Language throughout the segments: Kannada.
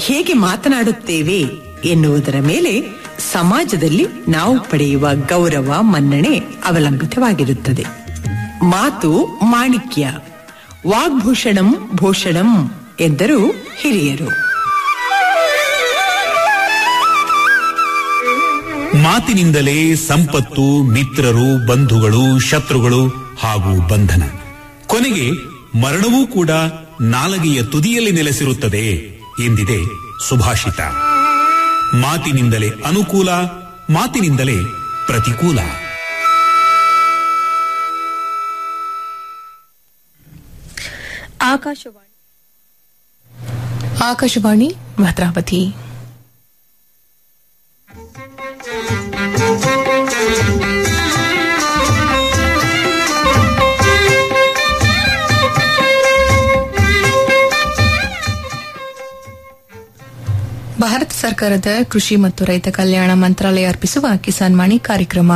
ಹೇಗೆ ಮಾತನಾಡುತ್ತೇವೆ ಎನ್ನುವುದರ ಮೇಲೆ ಸಮಾಜದಲ್ಲಿ ನಾವು ಪಡೆಯುವ ಗೌರವ ಮನ್ನಣೆ ಅವಲಂಬಿತವಾಗಿರುತ್ತದೆ ಮಾತು ಮಾಣಿಕ್ಯ ವಾಗ್ಭೂಷಣಂ ಭೂಷಣಂ ಎಂದರು ಹಿರಿಯರು ಮಾತಿನಿಂದಲೇ ಸಂಪತ್ತು ಮಿತ್ರರು ಬಂಧುಗಳು ಶತ್ರುಗಳು ಹಾಗೂ ಬಂಧನ ಕೊನೆಗೆ ಮರಣವೂ ಕೂಡ ನಾಲಗೆಯ ತುದಿಯಲ್ಲಿ ನೆಲೆಸಿರುತ್ತದೆ ಎಂದಿದೆ ಸುಭಾಷಿತ ಮಾತಿನಿಂದಲೇ ಅನುಕೂಲ ಮಾತಿನಿಂದಲೇ ಪ್ರತಿಕೂಲ ಆಕಾಶವಾಣಿ ಆಕಾಶವಾಣಿ ಭದ್ರಾವತಿ ಭಾರತ ಸರ್ಕಾರದ ಕೃಷಿ ಮತ್ತು ರೈತ ಕಲ್ಯಾಣ ಮಂತ್ರಾಲಯ ಅರ್ಪಿಸುವ ಕಿಸಾನ್ ವಾಣಿ ಕಾರ್ಯಕ್ರಮ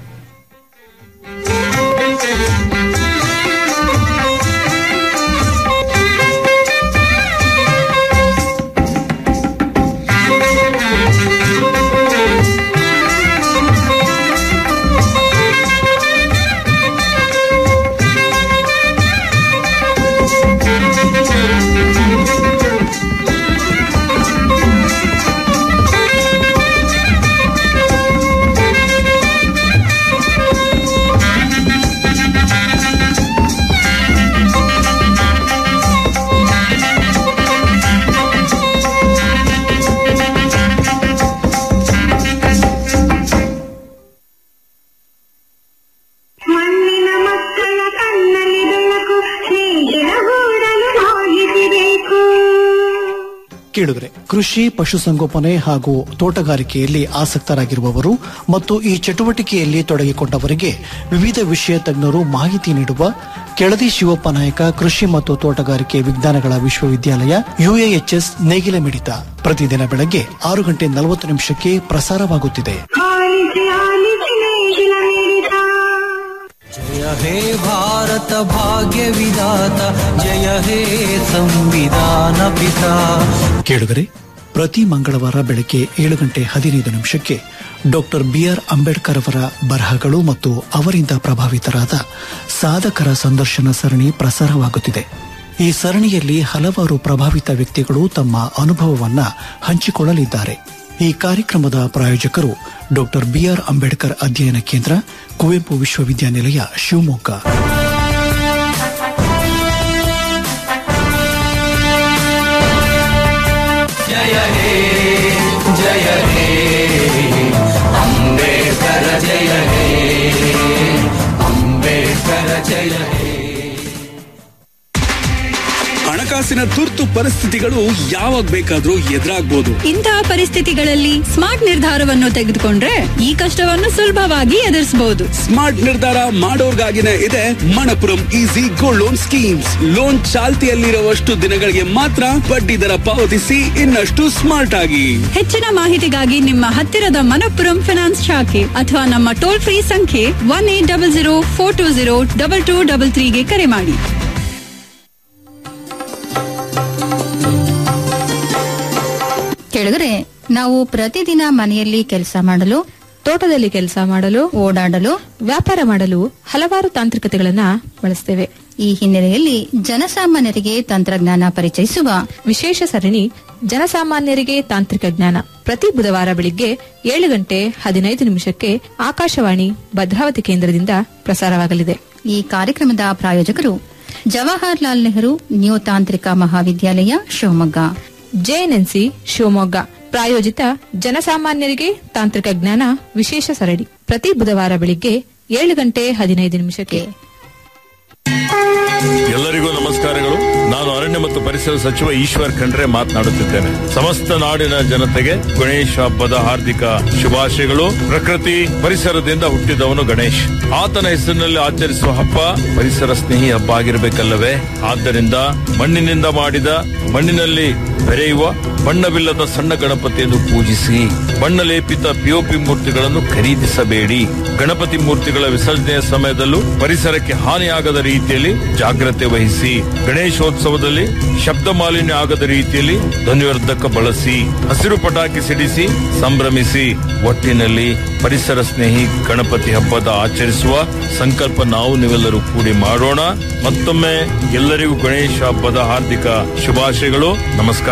ಮಣ್ಣಿನ ಮಕ್ಕಳ ಕಣ್ಣಲ್ಲಿ ಬೆಳಕು ಸ್ನೇಹಿತರ ಹೂಡಲು ಹೋಗಿಸಬೇಕು ಕೇಳಿದ್ರೆ ಕೃಷಿ ಪಶುಸಂಗೋಪನೆ ಹಾಗೂ ತೋಟಗಾರಿಕೆಯಲ್ಲಿ ಆಸಕ್ತರಾಗಿರುವವರು ಮತ್ತು ಈ ಚಟುವಟಿಕೆಯಲ್ಲಿ ತೊಡಗಿಕೊಂಡವರಿಗೆ ವಿವಿಧ ವಿಷಯ ತಜ್ಞರು ಮಾಹಿತಿ ನೀಡುವ ಕೆಳದಿ ಶಿವಪ್ಪ ನಾಯಕ ಕೃಷಿ ಮತ್ತು ತೋಟಗಾರಿಕೆ ವಿಜ್ಞಾನಗಳ ವಿಶ್ವವಿದ್ಯಾಲಯ ಯುಎಎಚ್ಎಸ್ ನೇಗಿಲ ಮಿಡಿತ ಪ್ರತಿದಿನ ಬೆಳಗ್ಗೆ ಆರು ಗಂಟೆ ನಲವತ್ತು ನಿಮಿಷಕ್ಕೆ ಪ್ರಸಾರವಾಗುತ್ತಿದೆ ಆಲಿಸಿ ಆಲಿಸಿ ನೇಗಿಲ ನೀಡಿದ जय हे भारत भाग्य विधाता जय हे संविधान पिता ಕೇಳಿದರೆ ಪ್ರತಿ ಮಂಗಳವಾರ ಬೆಳಗ್ಗೆ ಏಳು ಗಂಟೆ ಹದಿನೈದು ನಿಮಿಷಕ್ಕೆ ಡಾಕ್ಟರ್ ಬಿಆರ್ ಅಂಬೇಡ್ಕರ್ ಅವರ ಬರಹಗಳು ಮತ್ತು ಅವರಿಂದ ಪ್ರಭಾವಿತರಾದ ಸಾಧಕರ ಸಂದರ್ಶನ ಸರಣಿ ಪ್ರಸಾರವಾಗುತ್ತಿದೆ ಈ ಸರಣಿಯಲ್ಲಿ ಹಲವಾರು ಪ್ರಭಾವಿತ ವ್ಯಕ್ತಿಗಳು ತಮ್ಮ ಅನುಭವವನ್ನ ಹಂಚಿಕೊಳ್ಳಲಿದ್ದಾರೆ ಈ ಕಾರ್ಯಕ್ರಮದ ಪ್ರಾಯೋಜಕರು ಡಾಕ್ಟರ್ ಬಿಆರ್ ಅಂಬೇಡ್ಕರ್ ಅಧ್ಯಯನ ಕೇಂದ್ರ ಕುವೆಂಪು ವಿಶ್ವವಿದ್ಯಾನಿಲಯ ಶಿವಮೊಗ್ಗ जय हे जय हे अंबेडकर जय हे अंबेडकर जय हे ಹಣಕಾಸಿನ ತುರ್ತು ಪರಿಸ್ಥಿತಿಗಳು ಯಾವಾಗ ಬೇಕಾದ್ರೂ ಎದುರಾಗ್ಬೋದು ಇಂತಹ ಪರಿಸ್ಥಿತಿಗಳಲ್ಲಿ ಸ್ಮಾರ್ಟ್ ನಿರ್ಧಾರವನ್ನು ತೆಗೆದುಕೊಂಡ್ರೆ ಈ ಕಷ್ಟವನ್ನು ಸುಲಭವಾಗಿ ಎದುರಿಸಬಹುದು ಸ್ಮಾರ್ಟ್ ನಿರ್ಧಾರ ಮಾಡೋರ್ಗಾಗಿನೇ ಇದೆ Manappuram easy gold loan schemes loan ಚಾಲ್ತಿಯಲ್ಲಿರುವಷ್ಟು ದಿನಗಳಿಗೆ ಮಾತ್ರ ಬಡ್ಡಿ ದರ ಪಾವತಿಸಿ ಇನ್ನಷ್ಟು ಸ್ಮಾರ್ಟ್ ಆಗಿ ಹೆಚ್ಚಿನ ಮಾಹಿತಿಗಾಗಿ ನಿಮ್ಮ ಹತ್ತಿರದ ಮನಪ್ಪುರಂ ಫಿನಾನ್ಸ್ ಶಾಖೆ ಅಥವಾ ನಮ್ಮ ಟೋಲ್ ಫ್ರೀ ಸಂಖ್ಯೆ one eight double zero four two zero double two double ತ್ರೀಗೆ ಕರೆ ಮಾಡಿ ಕೆಳಗರೆ ನಾವು ಪ್ರತಿದಿನ ಮನೆಯಲ್ಲಿ ಕೆಲಸ ಮಾಡಲು ತೋಟದಲ್ಲಿ ಕೆಲಸ ಮಾಡಲು ಓಡಾಡಲು ವ್ಯಾಪಾರ ಮಾಡಲು ಹಲವಾರು ತಾಂತ್ರಿಕತೆಗಳನ್ನ ಬಳಸ್ತೇವೆ ಈ ಹಿನ್ನೆಲೆಯಲ್ಲಿ ಜನಸಾಮಾನ್ಯರಿಗೆ ತಂತ್ರಜ್ಞಾನ ಪರಿಚಯಿಸುವ ವಿಶೇಷ ಸರಣಿ ಜನಸಾಮಾನ್ಯರಿಗೆ ತಾಂತ್ರಿಕ ಜ್ಞಾನ ಪ್ರತಿ ಬುಧವಾರ ಬೆಳಿಗ್ಗೆ ಏಳು ಗಂಟೆ ಹದಿನೈದು ನಿಮಿಷಕ್ಕೆ ಆಕಾಶವಾಣಿ ಭದ್ರಾವತಿ ಕೇಂದ್ರದಿಂದ ಪ್ರಸಾರವಾಗಲಿದೆ ಈ ಕಾರ್ಯಕ್ರಮದ ಪ್ರಾಯೋಜಕರು ಜವಾಹರ್ಲಾಲ್ ನೆಹರು ನ್ಯೂ ತಾಂತ್ರಿಕ ಮಹಾವಿದ್ಯಾಲಯ ಶಿವಮೊಗ್ಗ ಜೆಎನ್ಎನ್ಸಿ ಶಿವಮೊಗ್ಗ ಪ್ರಾಯೋಜಿತ ಜನಸಾಮಾನ್ಯರಿಗೆ ತಾಂತ್ರಿಕ ಜ್ಞಾನ ವಿಶೇಷ ಸರಣಿ ಪ್ರತಿ ಬುಧವಾರ ಬೆಳಿಗ್ಗೆ ಏಳು ಗಂಟೆ ಹದಿನೈದು ನಿಮಿಷಕ್ಕೆ ಎಲ್ಲರಿಗೂ ನಮಸ್ಕಾರಗಳು ನಾನು ಅರಣ್ಯ ಮತ್ತು ಪರಿಸರ ಸಚಿವ ಈಶ್ವರ್ ಖಂಡ್ರೆ ಮಾತನಾಡುತ್ತಿದ್ದೇನೆ ಸಮಸ್ತ ನಾಡಿನ ಜನತೆಗೆ ಗಣೇಶ ಹಬ್ಬದ ಹಾರ್ದಿಕ ಶುಭಾಶಯಗಳು ಪ್ರಕೃತಿ ಪರಿಸರದಿಂದ ಹುಟ್ಟಿದವನು ಗಣೇಶ್ ಆತನ ಹೆಸರಿನಲ್ಲಿ ಆಚರಿಸುವ ಹಬ್ಬ ಪರಿಸರ ಸ್ನೇಹಿ ಹಬ್ಬ ಆಗಿರಬೇಕಲ್ಲವೇ ಆದ್ದರಿಂದ ಮಣ್ಣಿನಿಂದ ಮಾಡಿದ ಮಣ್ಣಿನಲ್ಲಿ ಬೆರೆಯುವ ಬಣ್ಣವಿಲ್ಲದ ಸಣ್ಣ ಗಣಪತಿಯನ್ನು ಪೂಜಿಸಿ ಬಣ್ಣ ಲೇಪಿತ ಪಿಒಪಿ ಮೂರ್ತಿಗಳನ್ನು ಖರೀದಿಸಬೇಡಿ ಗಣಪತಿ ಮೂರ್ತಿಗಳ ವಿಸರ್ಜನೆಯ ಸಮಯದಲ್ಲೂ ಪರಿಸರಕ್ಕೆ ಹಾನಿಯಾಗದ ರೀತಿಯಲ್ಲಿ ಜಾಗ್ರತೆ ವಹಿಸಿ ಗಣೇಶೋತ್ಸವದಲ್ಲಿ ಶಬ್ದ ಮಾಲಿನ್ಯ ಆಗದ ರೀತಿಯಲ್ಲಿ ಧ್ವನಿವರ್ಧಕ ಬಳಸಿ ಹಸಿರು ಪಟಾಕಿ ಸಿಡಿಸಿ ಸಂಭ್ರಮಿಸಿ ಒಟ್ಟಿನಲ್ಲಿ ಪರಿಸರ ಸ್ನೇಹಿ ಗಣಪತಿ ಹಬ್ಬದ ಆಚರಿಸುವ ಸಂಕಲ್ಪ ನಾವು ನೀವೆಲ್ಲರೂ ಕೂಡಿ ಮಾಡೋಣ ಮತ್ತೊಮ್ಮೆ ಎಲ್ಲರಿಗೂ ಗಣೇಶ ಹಬ್ಬದ ಹಾರ್ದಿಕ ಶುಭಾಶಯಗಳು ನಮಸ್ಕಾರ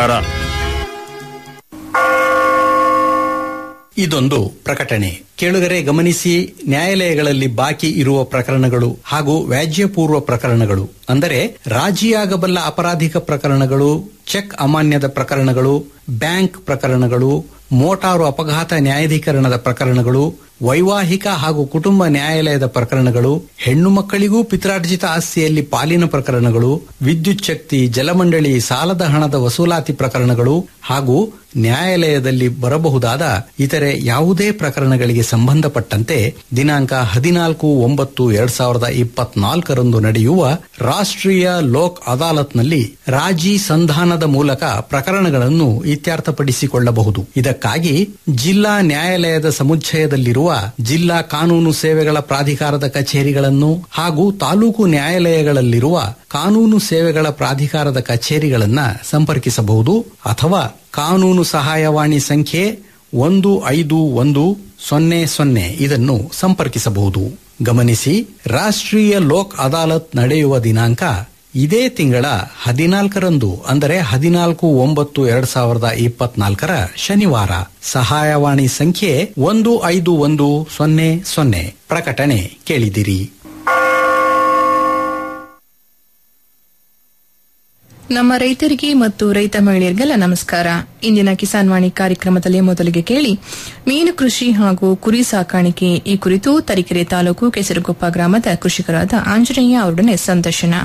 ಇದೊಂದು ಪ್ರಕಟಣೆ ಕೇಳುಗರೆ ಗಮನಿಸಿ ನ್ಯಾಯಾಲಯಗಳಲ್ಲಿ ಬಾಕಿ ಇರುವ ಪ್ರಕರಣಗಳು ಹಾಗೂ ವ್ಯಾಜ್ಯಪೂರ್ವ ಪ್ರಕರಣಗಳು ಅಂದರೆ ರಾಜಿಯಾಗಬಲ್ಲ ಅಪರಾಧಿಕ ಪ್ರಕರಣಗಳು ಚೆಕ್ ಅಮಾನ್ಯದ ಪ್ರಕರಣಗಳು ಬ್ಯಾಂಕ್ ಪ್ರಕರಣಗಳು ಮೋಟಾರು ಅಪಘಾತ ನ್ಯಾಯಾಧೀಕರಣದ ಪ್ರಕರಣಗಳು ವೈವಾಹಿಕ ಹಾಗೂ ಕುಟುಂಬ ನ್ಯಾಯಾಲಯದ ಪ್ರಕರಣಗಳು ಹೆಣ್ಣು ಮಕ್ಕಳಿಗೂ ಪಿತ್ರಾರ್ಜಿತ ಆಸ್ತಿಯಲ್ಲಿ ಪಾಲಿನ ಪ್ರಕರಣಗಳು ವಿದ್ಯುತ್ ಶಕ್ತಿ ಜಲಮಂಡಳಿ ಸಾಲದ ಹಣದ ವಸೂಲಾತಿ ಪ್ರಕರಣಗಳು ಹಾಗೂ ನ್ಯಾಯಾಲಯದಲ್ಲಿ ಬರಬಹುದಾದ ಇತರೆ ಯಾವುದೇ ಪ್ರಕರಣಗಳಿಗೆ ಸಂಬಂಧಪಟ್ಟಂತೆ ದಿನಾಂಕ ಹದಿನಾಲ್ಕು ಒಂಬತ್ತು ಎರಡ್ ಸಾವಿರದ ಇಪ್ಪತ್ನಾಲ್ಕರಂದು ನಡೆಯುವ ರಾಷ್ಟ್ರೀಯ ಲೋಕ್ ಅದಾಲತ್ನಲ್ಲಿ ರಾಜಿ ಸಂಧಾನದ ಮೂಲಕ ಪ್ರಕರಣಗಳನ್ನು ಇತ್ಯರ್ಥಪಡಿಸಿಕೊಳ್ಳಬಹುದು ಇದಕ್ಕಾಗಿ ಜಿಲ್ಲಾ ನ್ಯಾಯಾಲಯದ ಸಮುಚ್ಚಯದಲ್ಲಿರುವ ಜಿಲ್ಲಾ ಕಾನೂನು ಸೇವೆಗಳ ಪ್ರಾಧಿಕಾರದ ಕಚೇರಿಗಳನ್ನು ಹಾಗೂ ತಾಲೂಕು ನ್ಯಾಯಾಲಯಗಳಲ್ಲಿರುವ ಕಾನೂನು ಸೇವೆಗಳ ಪ್ರಾಧಿಕಾರದ ಕಚೇರಿಗಳನ್ನು ಸಂಪರ್ಕಿಸಬಹುದು ಅಥವಾ ಕಾನೂನು ಸಹಾಯವಾಣಿ ಸಂಖ್ಯೆ ಒಂದು ಐದು ಒಂದು ಸೊನ್ನೆ ಸೊನ್ನೆ ಇದನ್ನು ಸಂಪರ್ಕಿಸಬಹುದು ಗಮನಿಸಿ ರಾಷ್ಟ್ರೀಯ ಲೋಕ್ ಅದಾಲತ್ ನಡೆಯುವ ದಿನಾಂಕ ಇದೇ ತಿಂಗಳ ಹದಿನಾಲ್ಕರಂದು ಅಂದರೆ ಹದಿನಾಲ್ಕು ಒಂಬತ್ತು ಎರಡ್ ಸಾವಿರದ ಇಪ್ಪತ್ನಾಲ್ಕರ ಶನಿವಾರ ಸಹಾಯವಾಣಿ ಸಂಖ್ಯೆ ಒಂದು ಐದು ಒಂದು ಸೊನ್ನೆ ಸೊನ್ನೆ ಪ್ರಕಟಣೆ ಕೇಳಿದಿರಿ ನಮ್ಮ ರೈತರಿಗೆ ಮತ್ತು ರೈತ ಮಹಿಳೆಯರಿಗೆಲ್ಲ ನಮಸ್ಕಾರ ಇಂದಿನ ಕಿಸಾನ್ ವಾಣಿ ಕಾರ್ಯಕ್ರಮದಲ್ಲಿ ಮೊದಲಿಗೆ ಕೇಳಿ ಮೀನು ಕೃಷಿ ಹಾಗೂ ಕುರಿ ಸಾಕಾಣಿಕೆ ಈ ಕುರಿತು ತರೀಕೆರೆ ತಾಲೂಕು ಕೆಸರುಗೊಪ್ಪ ಗ್ರಾಮದ ಕೃಷಿಕರಾದ ಆಂಜನೇಯ ಅವರೊಡನೆ ಸಂದರ್ಶನ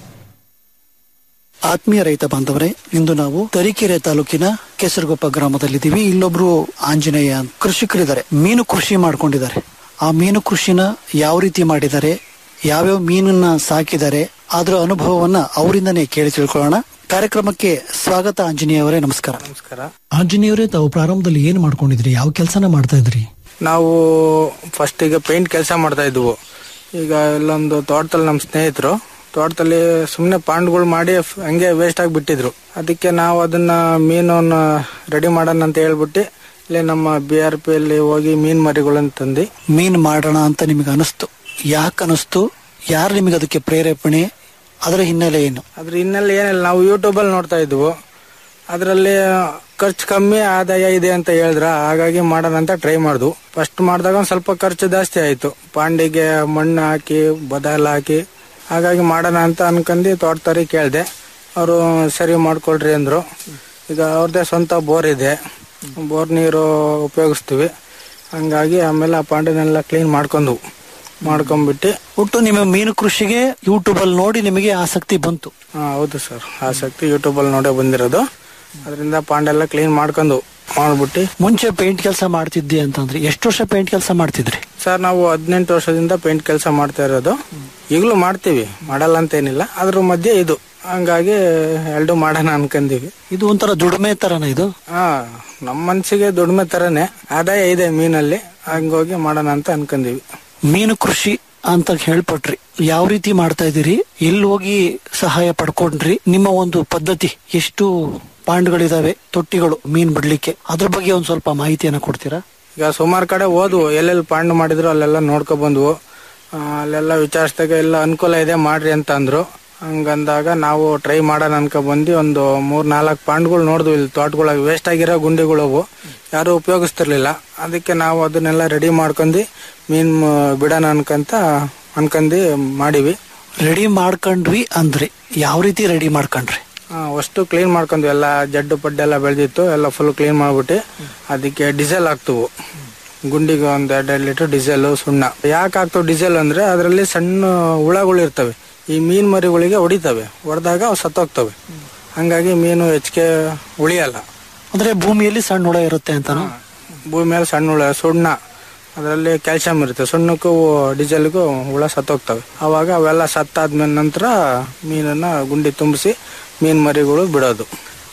ಆತ್ಮೀಯ ರೈತ ಬಾಂಧವರೇ ಇಂದು ನಾವು ತರೀಕೆರೆ ತಾಲೂಕಿನ ಕೆಸರುಗೊಪ್ಪ ಗ್ರಾಮದಲ್ಲಿದ್ದೀವಿ ಇಲ್ಲೊಬ್ರು ಆಂಜನೇಯ ಅಂತ ಕೃಷಿಕರಿದ್ದಾರೆ ಮೀನು ಕೃಷಿ ಮಾಡ್ಕೊಂಡಿದ್ದಾರೆ ಆ ಮೀನು ಕೃಷಿನ ಯಾವ ರೀತಿ ಮಾಡಿದ್ದಾರೆ ಯಾವ್ಯಾವ ಮೀನನ್ನ ಸಾಕಿದ್ದಾರೆ ಅದರ ಅನುಭವವನ್ನ ಅವರಿಂದನೇ ಕೇಳಿ ತಿಳ್ಕೊಳ್ಳೋಣ ಕಾರ್ಯಕ್ರಮಕ್ಕೆ ಸ್ವಾಗತ ಆಂಜನೇಯ ಅವರೇ ನಮಸ್ಕಾರ ನಮಸ್ಕಾರ ಆಂಜನೇಯವರೇ ತಾವು ಪ್ರಾರಂಭದಲ್ಲಿ ಏನ್ ಮಾಡ್ಕೊಂಡಿದ್ರಿ ಯಾವ ಕೆಲಸನ ಮಾಡ್ತಾ ಇದ್ರಿ ನಾವು ಫಸ್ಟ್ ಈಗ ಪೇಂಟ್ ಕೆಲಸ ಮಾಡ್ತಾ ಇದ್ವು ಈಗ ಇಲ್ಲೊಂದು ತೋಟದಲ್ಲಿ ನಮ್ಮ ಸ್ನೇಹಿತರು ತೋಟದಲ್ಲಿ ಸುಮ್ಮನೆ ಪಾಂಡ್ಗಳು ಮಾಡಿ ಫ್- ಹಂಗೆ ವೇಸ್ಟ್ ಆಗಿ ಬಿಟ್ಟಿದ್ರು ಅದಕ್ಕೆ ನಾವು ಅದನ್ನ ಮೀನನ್ನ ರೆಡಿ ಮಾಡೋಣ ಅಂತ ಹೇಳ್ಬಿಟ್ಟು ಇಲ್ಲಿ ನಮ್ಮ ಬಿ ಆರ್ ಪಿ ಅಲ್ಲಿ ಹೋಗಿ ಮೀನ್ ಮರಿಗಳನ್ನ ತಂದು ಮೀನ್ ಮಾಡೋಣ ಅಂತ ನಿಮಗೆ ಅನಿಸ್ತು ಯಾಕೆ ಅನಿಸ್ತು ಯಾರು ನಿಮಗೆ ಅದಕ್ಕೆ ಪ್ರೇರೇಪಣೆ ಅದರ ಹಿನ್ನೆಲೆ ಏನು ಅದ್ರ ಹಿನ್ನೆಲೆ ಏನಿಲ್ಲ ನಾವು ಯೂಟ್ಯೂಬ್ ಅಲ್ಲಿ ನೋಡ್ತಾ ಇದ್ವು ಅದರಲ್ಲಿ ಖರ್ಚು ಕಮ್ಮಿ ಆದಾಯ ಇದೆ ಅಂತ ಹೇಳಿದ್ರ ಹಾಗಾಗಿ ಮಾಡೋಣ ಅಂತ ಟ್ರೈ ಮಾಡಿದ್ವು ಫಸ್ಟ್ ಮಾಡಿದಾಗ ಒಂದ್ ಸ್ವಲ್ಪ ಖರ್ಚು ಜಾಸ್ತಿ ಆಯ್ತು ಪಾಂಡಿಗೆ ಮಣ್ಣು ಹಾಕಿ ಬದ ಎಲ್ಲ ಹಾಕಿ ಹಾಗಾಗಿ ಮಾಡೋಣ ಅಂತ ಅನ್ಕಂಡು ತೋಟದಾರಿ ಕೇಳಿದೆ ಅವರು ಸರಿ ಮಾಡ್ಕೊಳ್ರಿ ಅಂದ್ರು ಈಗ ಅವ್ರದ್ದೇ ಸ್ವಂತ ಬೋರ್ ಇದೆ ಬೋರ್ ನೀರು ಉಪಯೋಗಿಸ್ತೀವಿ ಹಂಗಾಗಿ ಆಮೇಲೆ ಆ ಪಾಂಡಿನೆಲ್ಲ ಕ್ಲೀನ್ ಮಾಡ್ಕೊಂಡ್ವು ಮಾಡ್ಕೊಂಡ್ಬಿಟ್ಟು ಒಟ್ಟು ನಿಮ್ಮ ಮೀನು ಕೃಷಿಗೆ ಯೂಟ್ಯೂಬ್ ಅಲ್ಲಿ ನೋಡಿ ನಿಮಗೆ ಆಸಕ್ತಿ ಬಂತು ಹಾ ಹೌದು ಸರ್ ಆಸಕ್ತಿ ಯೂಟ್ಯೂಬ್ ಅಲ್ಲಿ ನೋಡೇ ಬಂದಿರೋದು ಅದರಿಂದ ಪಾಂಡೆಲ್ಲ ಕ್ಲೀನ್ ಮಾಡ್ಕೊಂಡು ಮಾಡ್ಬಿಟ್ಟು ಮುಂಚೆ ಪೇಂಟ್ ಕೆಲಸ ಮಾಡ್ತಿದ್ದೆ ಅಂತಂದ್ರೆ ಎಷ್ಟು ವರ್ಷ ಪೇಂಟ್ ಕೆಲಸ ಮಾಡ್ತಿದ್ರಿ ಸರ್ ನಾವು ಹದಿನೆಂಟು ವರ್ಷದಿಂದ ಪೇಂಟ್ ಕೆಲಸ ಮಾಡ್ತಾ ಇರೋದು ಈಗಲೂ ಮಾಡ್ತೀವಿ ಮಾಡಲ್ಲ ಅಂತ ಏನಿಲ್ಲ ಅದ್ರ ಮಧ್ಯೆ ಇದು ಹಂಗಾಗಿ ಎರಡು ಮಾಡೋಣ ಅನ್ಕಂದೀವಿ ಇದು ಒಂಥರ ದುಡಿಮೆ ತರನ ಇದು ಹಾ ನಮ್ಮ ಮನ್ಸಿಗೆ ದುಡಿಮೆ ತರನೇ ಆದಾಯ ಇದೆ ಮೀನಲ್ಲಿ ಹಂಗೋಗಿ ಮಾಡೋಣ ಅಂತ ಅನ್ಕಂದೀವಿ ಮೀನು ಕೃಷಿ ಅಂತ ಹೇಳ್ಪಟ್ರಿ ಯಾವ ರೀತಿ ಮಾಡ್ತಾ ಇದೀರಿ ಎಲ್ಲಿ ಹೋಗಿ ಸಹಾಯ ಪಡ್ಕೊಂಡ್ರಿ ನಿಮ್ಮ ಒಂದು ಪದ್ಧತಿ ಎಷ್ಟು ಪಾಂಡ್ಗಳಿದಾವೆ ತೊಟ್ಟಿಗಳು ಮೀನ್ ಬಿಡ್ಲಿಕ್ಕೆ ಅದ್ರ ಬಗ್ಗೆ ಒಂದ್ ಸ್ವಲ್ಪ ಮಾಹಿತಿಯನ್ನ ಕೊಡ್ತೀರಾ ಈಗ ಸುಮಾರು ಕಡೆ ಹೋದ್ವು ಎಲ್ಲೆಲ್ಲಿ ಪಾಂಡ್ ಮಾಡಿದ್ರು ಅಲ್ಲೆಲ್ಲ ನೋಡ್ಕೊ ಬಂದ್ವು ಆ, ಅಲ್ಲೆಲ್ಲ ವಿಚಾರಿಸಿದಾಗ ಎಲ್ಲ ಅನುಕೂಲ ಇದೆ ಮಾಡ್ರಿ ಅಂತ ಅಂದ್ರು ಹಂಗಂದಾಗ ನಾವು ಟ್ರೈ ಮಾಡೋಣ ಅನ್ಕೊ ಬಂದು ಒಂದು ಮೂರ್ ನಾಲ್ಕು ಪಾಂಡ್ಗಳು ನೋಡಿದ್ವು ಇಲ್ಲಿ ತೋಟಗಳಾಗ ವೇಸ್ಟ್ ಆಗಿರೋ ಗುಂಡಿಗಳು ಅವು ಯಾರು ಉಪಯೋಗಿಸ್ತಿರ್ಲಿಲ್ಲ ಅದಕ್ಕೆ ನಾವು ಅದನ್ನೆಲ್ಲ ರೆಡಿ ಮಾಡ್ಕೊಂಡು ಮೀನ್ ಮ- ಬಿಡೋಣ ಅನ್ಕಂತ ಅನ್ಕಂದು ಮಾಡಿವಿ ರೆಡಿ ಮಾಡ್ಕೊಂಡ್ವಿ ಅಂದ್ರಿ ಯಾವ ರೀತಿ ರೆಡಿ ಮಾಡ್ಕೊಂಡ್ರಿ ಆ, ಅಷ್ಟು ಕ್ಲೀನ್ ಮಾಡ್ಕೊಂಡ್ವಿ ಎಲ್ಲ ಜಡ್ಡು ಪಡ್ಡು ಎಲ್ಲ ಬೆಳೆದಿತ್ತು ಎಲ್ಲ ಫುಲ್ ಕ್ಲೀನ್ ಮಾಡ್ಬಿಟ್ಟು ಅದಕ್ಕೆ ಡೀಸೆಲ್ ಹಾಕ್ತವು ಗುಂಡಿಗೆ ಒಂದ್ ಎರಡೆರಡು ಲೀಟರ್ ಡೀಸೆಲ್ ಸುಣ್ಣ ಯಾಕೆ ಹಾಕ್ತವು ಡೀಸೆಲ್ ಅಂದ್ರೆ ಅದರಲ್ಲಿ ಸಣ್ಣ ಹುಳಗಳು ಇರ್ತವೆ ಈ ಮೀನ್ ಮರಿಗಳಿಗೆ ಹೊಡಿತವೆ ಹೊಡೆದಾಗ ಅವು ಸತ್ತೋಗ್ತವೆ ಹಂಗಾಗಿ ಮೀನು ಹೆಚ್ಚಿಗೆ ಉಳಿಯಲ್ಲ ಅಂದ್ರೆ ಭೂಮಿಯಲ್ಲಿ ಸಣ್ಣ ಹುಳ ಇರುತ್ತೆ ಅಂತಾನ ಭೂಮಿ ಮೇಲೆ ಸಣ್ಣ ಹುಳ ಸುಣ್ಣ ಅದರಲ್ಲಿ ಕ್ಯಾಲ್ಸಿಯಂ ಇರುತ್ತೆ ಸುಣ್ಣಕ್ಕೂ ಡೀಸೆಲ್ಗೂ ಹುಳ ಸತ್ತೋಗ್ತವೆ ಅವಾಗ ಅವೆಲ್ಲ ಸತ್ತಾದ್ಮೇಲೆ ನಂತರ ಮೀನನ್ನ ಗುಂಡಿ ತುಂಬಿಸಿ ಮೀನ್ ಮರಿಗಳು ಬಿಡೋದು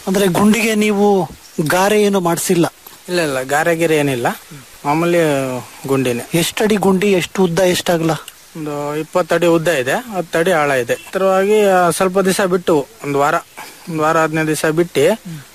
ಅಂದ್ರೆ ಗುಂಡಿಗೆ ನೀವು ಗಾರೆ ಏನು ಮಾಡಿಸಿಲ್ಲ ಇಲ್ಲ ಇಲ್ಲ ಗಾರೆ ಗಿರೆ ಏನಿಲ್ಲ ಮಾಮೂಲಿ ಗುಂಡಿನೇ ಎಷ್ಟಡಿ ಗುಂಡಿ ಎಷ್ಟು ಉದ್ದ ಎಷ್ಟಾಗಲ್ಲ ಒಂದು ಇಪ್ಪತ್ತಡಿ ಉದ್ದ ಇದೆ ಹತ್ತಡಿ ಆಳ ಇದೆ ಹತ್ತಿರವಾಗಿ ಆ, ಸ್ವಲ್ಪ ದಿವಸ ಬಿಟ್ಟು ಒಂದು ವಾರ ಒಂದು ವಾರ ಹದಿನೈದು ದಿವಸ ಬಿಟ್ಟು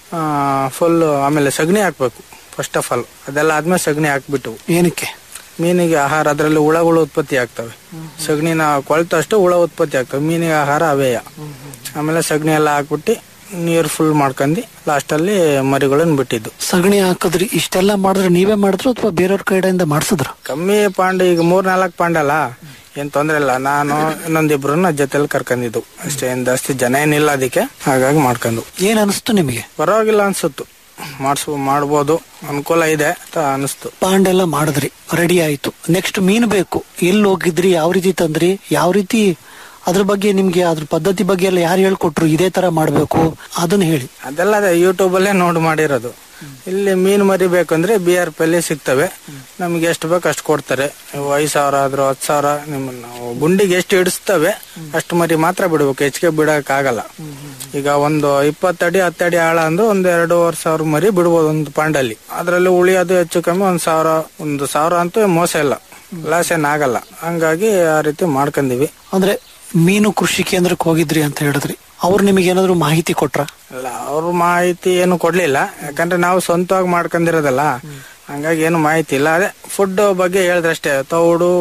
ಫುಲ್ ಆಮೇಲೆ ಸಗಣಿ ಹಾಕ್ಬೇಕು ಫಸ್ಟ್ ಆಫ್ ಆಲ್ ಅದೆಲ್ಲ ಆದ್ಮೇಲೆ ಸಗಣಿ ಹಾಕ್ಬಿಟ್ಟು ಏನಕ್ಕೆ ಮೀನಿಗೆ ಆಹಾರ ಅದರಲ್ಲಿ ಹುಳಗಳು ಉತ್ಪತ್ತಿ ಆಗ್ತವೆ ಸಗಣಿನ ಕೊಳ್ತಷ್ಟು ಹುಳ ಉತ್ಪತ್ತಿ ಆಗ್ತವೆ ಮೀನಿಗೆ ಆಹಾರ ಅವೇಯ ಆಮೇಲೆ ಸಗಣಿ ಎಲ್ಲ ಹಾಕ್ಬಿಟ್ಟು ನೀರು ಫುಲ್ ಮಾಡ್ಕೊಂಡು ಲಾಸ್ಟಲ್ಲಿ ಮರಿಗಳನ್ನ ಬಿಟ್ಟಿದ್ದು ಸಗಣಿ ಹಾಕಿದ್ರಿ ಇಷ್ಟೆಲ್ಲ ಮಾಡಿದ್ರೆ ನೀವೇ ಮಾಡಿದ್ರು ಅಥವಾ ಬೇರೆಯವ್ರ ಕಡೆಯಿಂದ ಮಾಡಿಸಿದ್ರ ಕಮ್ಮಿ ಪಾಂಡ ಈಗ ಮೂರ್ ನಾಲ್ಕು ಪಾಂಡಲ್ಲ ಏನ್ ತೊಂದ್ರೆ ಇಲ್ಲ ನಾನು ಇನ್ನೊಂದಿಬ್ರನ್ನ ಜೊತೆಲಿ ಕರ್ಕೊಂಡಿದ್ದು ಅಷ್ಟೇ ಏನ್ ಜಾಸ್ತಿ ಜನ ಏನಿಲ್ಲ ಅದಕ್ಕೆ ಹಾಗಾಗಿ ಮಾಡ್ಕೊಂಡು ಏನ್ ಅನಿಸ್ತು ನಿಮಗೆ ಪರವಾಗಿಲ್ಲ ಅನ್ಸುತ್ತು ಮಾಡ್ಸ್ ಮಾಡ್ಬೋದು ಅನುಕೂಲ ಇದೆ ಅಂತ ಅನಿಸ್ತು ಪಾಂಡೆಲ್ಲ ಮಾಡಿದ್ರಿ ರೆಡಿ ಆಯ್ತು ನೆಕ್ಸ್ಟ್ ಮೀನ್ ಬೇಕು ಎಲ್ಲಿ ಹೋಗಿದ್ರಿ ಯಾವ ರೀತಿ ತಂದ್ರಿ ಯಾವ ರೀತಿ ಅದ್ರ ಬಗ್ಗೆ ನಿಮ್ಗೆ ಅದ್ರ ಪದ್ಧತಿ ಬಗ್ಗೆ ಎಲ್ಲ ಯಾರು ಹೇಳ್ಕೊಟ್ರು ಇದೇ ತರ ಮಾಡ್ಬೇಕು ಅದನ್ನ ಹೇಳಿ ಅದೆಲ್ಲ ಅದೇ ಯೂಟ್ಯೂಬ್ ಅಲ್ಲೇ ನೋಡಿ ಮಾಡಿರೋದು ಇಲ್ಲಿ ಮೀನು ಮರಿ ಬೇಕಂದ್ರೆ ಬಿ ಆರ್ ಪಿ ಅಲ್ಲಿ ಸಿಗ್ತವೆ ನಮ್ಗೆ ಎಷ್ಟು ಬೇಕು ಅಷ್ಟು ಕೊಡ್ತಾರೆ ನೀವು ಐದು ಸಾವಿರ ಆದ್ರೂ ಹತ್ತು ಸಾವಿರ ನಿಮ್ಮನ್ನ ನಾವು ಗುಂಡಿಗೆ ಎಷ್ಟು ಹಿಡಿಸ್ತವೆ ಅಷ್ಟು ಮರಿ ಮಾತ್ರ ಬಿಡ್ಬೇಕು ಹೆಚ್ಚಿಗೆ ಬಿಡಕ್ ಆಗಲ್ಲ ಈಗ ಒಂದು ಇಪ್ಪತ್ತಡಿ ಹತ್ತಡಿ ಆಳ ಅಂದ್ರೆ ಒಂದ್ ಎರಡೂವರೆ ಸಾವಿರ ಮರಿ ಬಿಡ್ಬೋದು ಒಂದು ಪಾಂಡಲ್ಲಿ ಅದ್ರಲ್ಲಿ ಉಳಿಯೋದು ಹೆಚ್ಚು ಕಮ್ಮಿ ಒಂದ್ ಸಾವಿರ ಒಂದು ಸಾವಿರ ಅಂತೂ ಮೋಸ ಇಲ್ಲ ಲಾಸ್ ಏನ್ ಆಗಲ್ಲ ಹಂಗಾಗಿ ಆ ರೀತಿ ಮಾಡ್ಕೊಂಡಿವಿ ಅಂದ್ರೆ ಮೀನು ಕೃಷಿ ಕೇಂದ್ರಕ್ಕೆ ಹೋಗಿದ್ರಿ ಅಂತ ಹೇಳಿದ್ರಿ ಅವ್ರು ನಿಮಗೆ ಏನಾದ್ರು ಮಾಹಿತಿ ಕೊಟ್ರ ಅಲ್ಲ ಅವ್ರ ಮಾಹಿತಿ ಏನು ಕೊಡ್ಲಿಲ್ಲ ಯಾಕಂದ್ರೆ ನಾವು ಸ್ವಂತವಾಗಿ ಮಾಡ್ಕೊಂಡಿರೋದಲ್ಲ ಹಂಗಾಗಿ ಏನು ಮಾಹಿತಿ ಇಲ್ಲ ಅದೇ ಫುಡ್ ಬಗ್ಗೆ ಹೇಳಿದ್ರಷ್ಟೇ ತೌಡು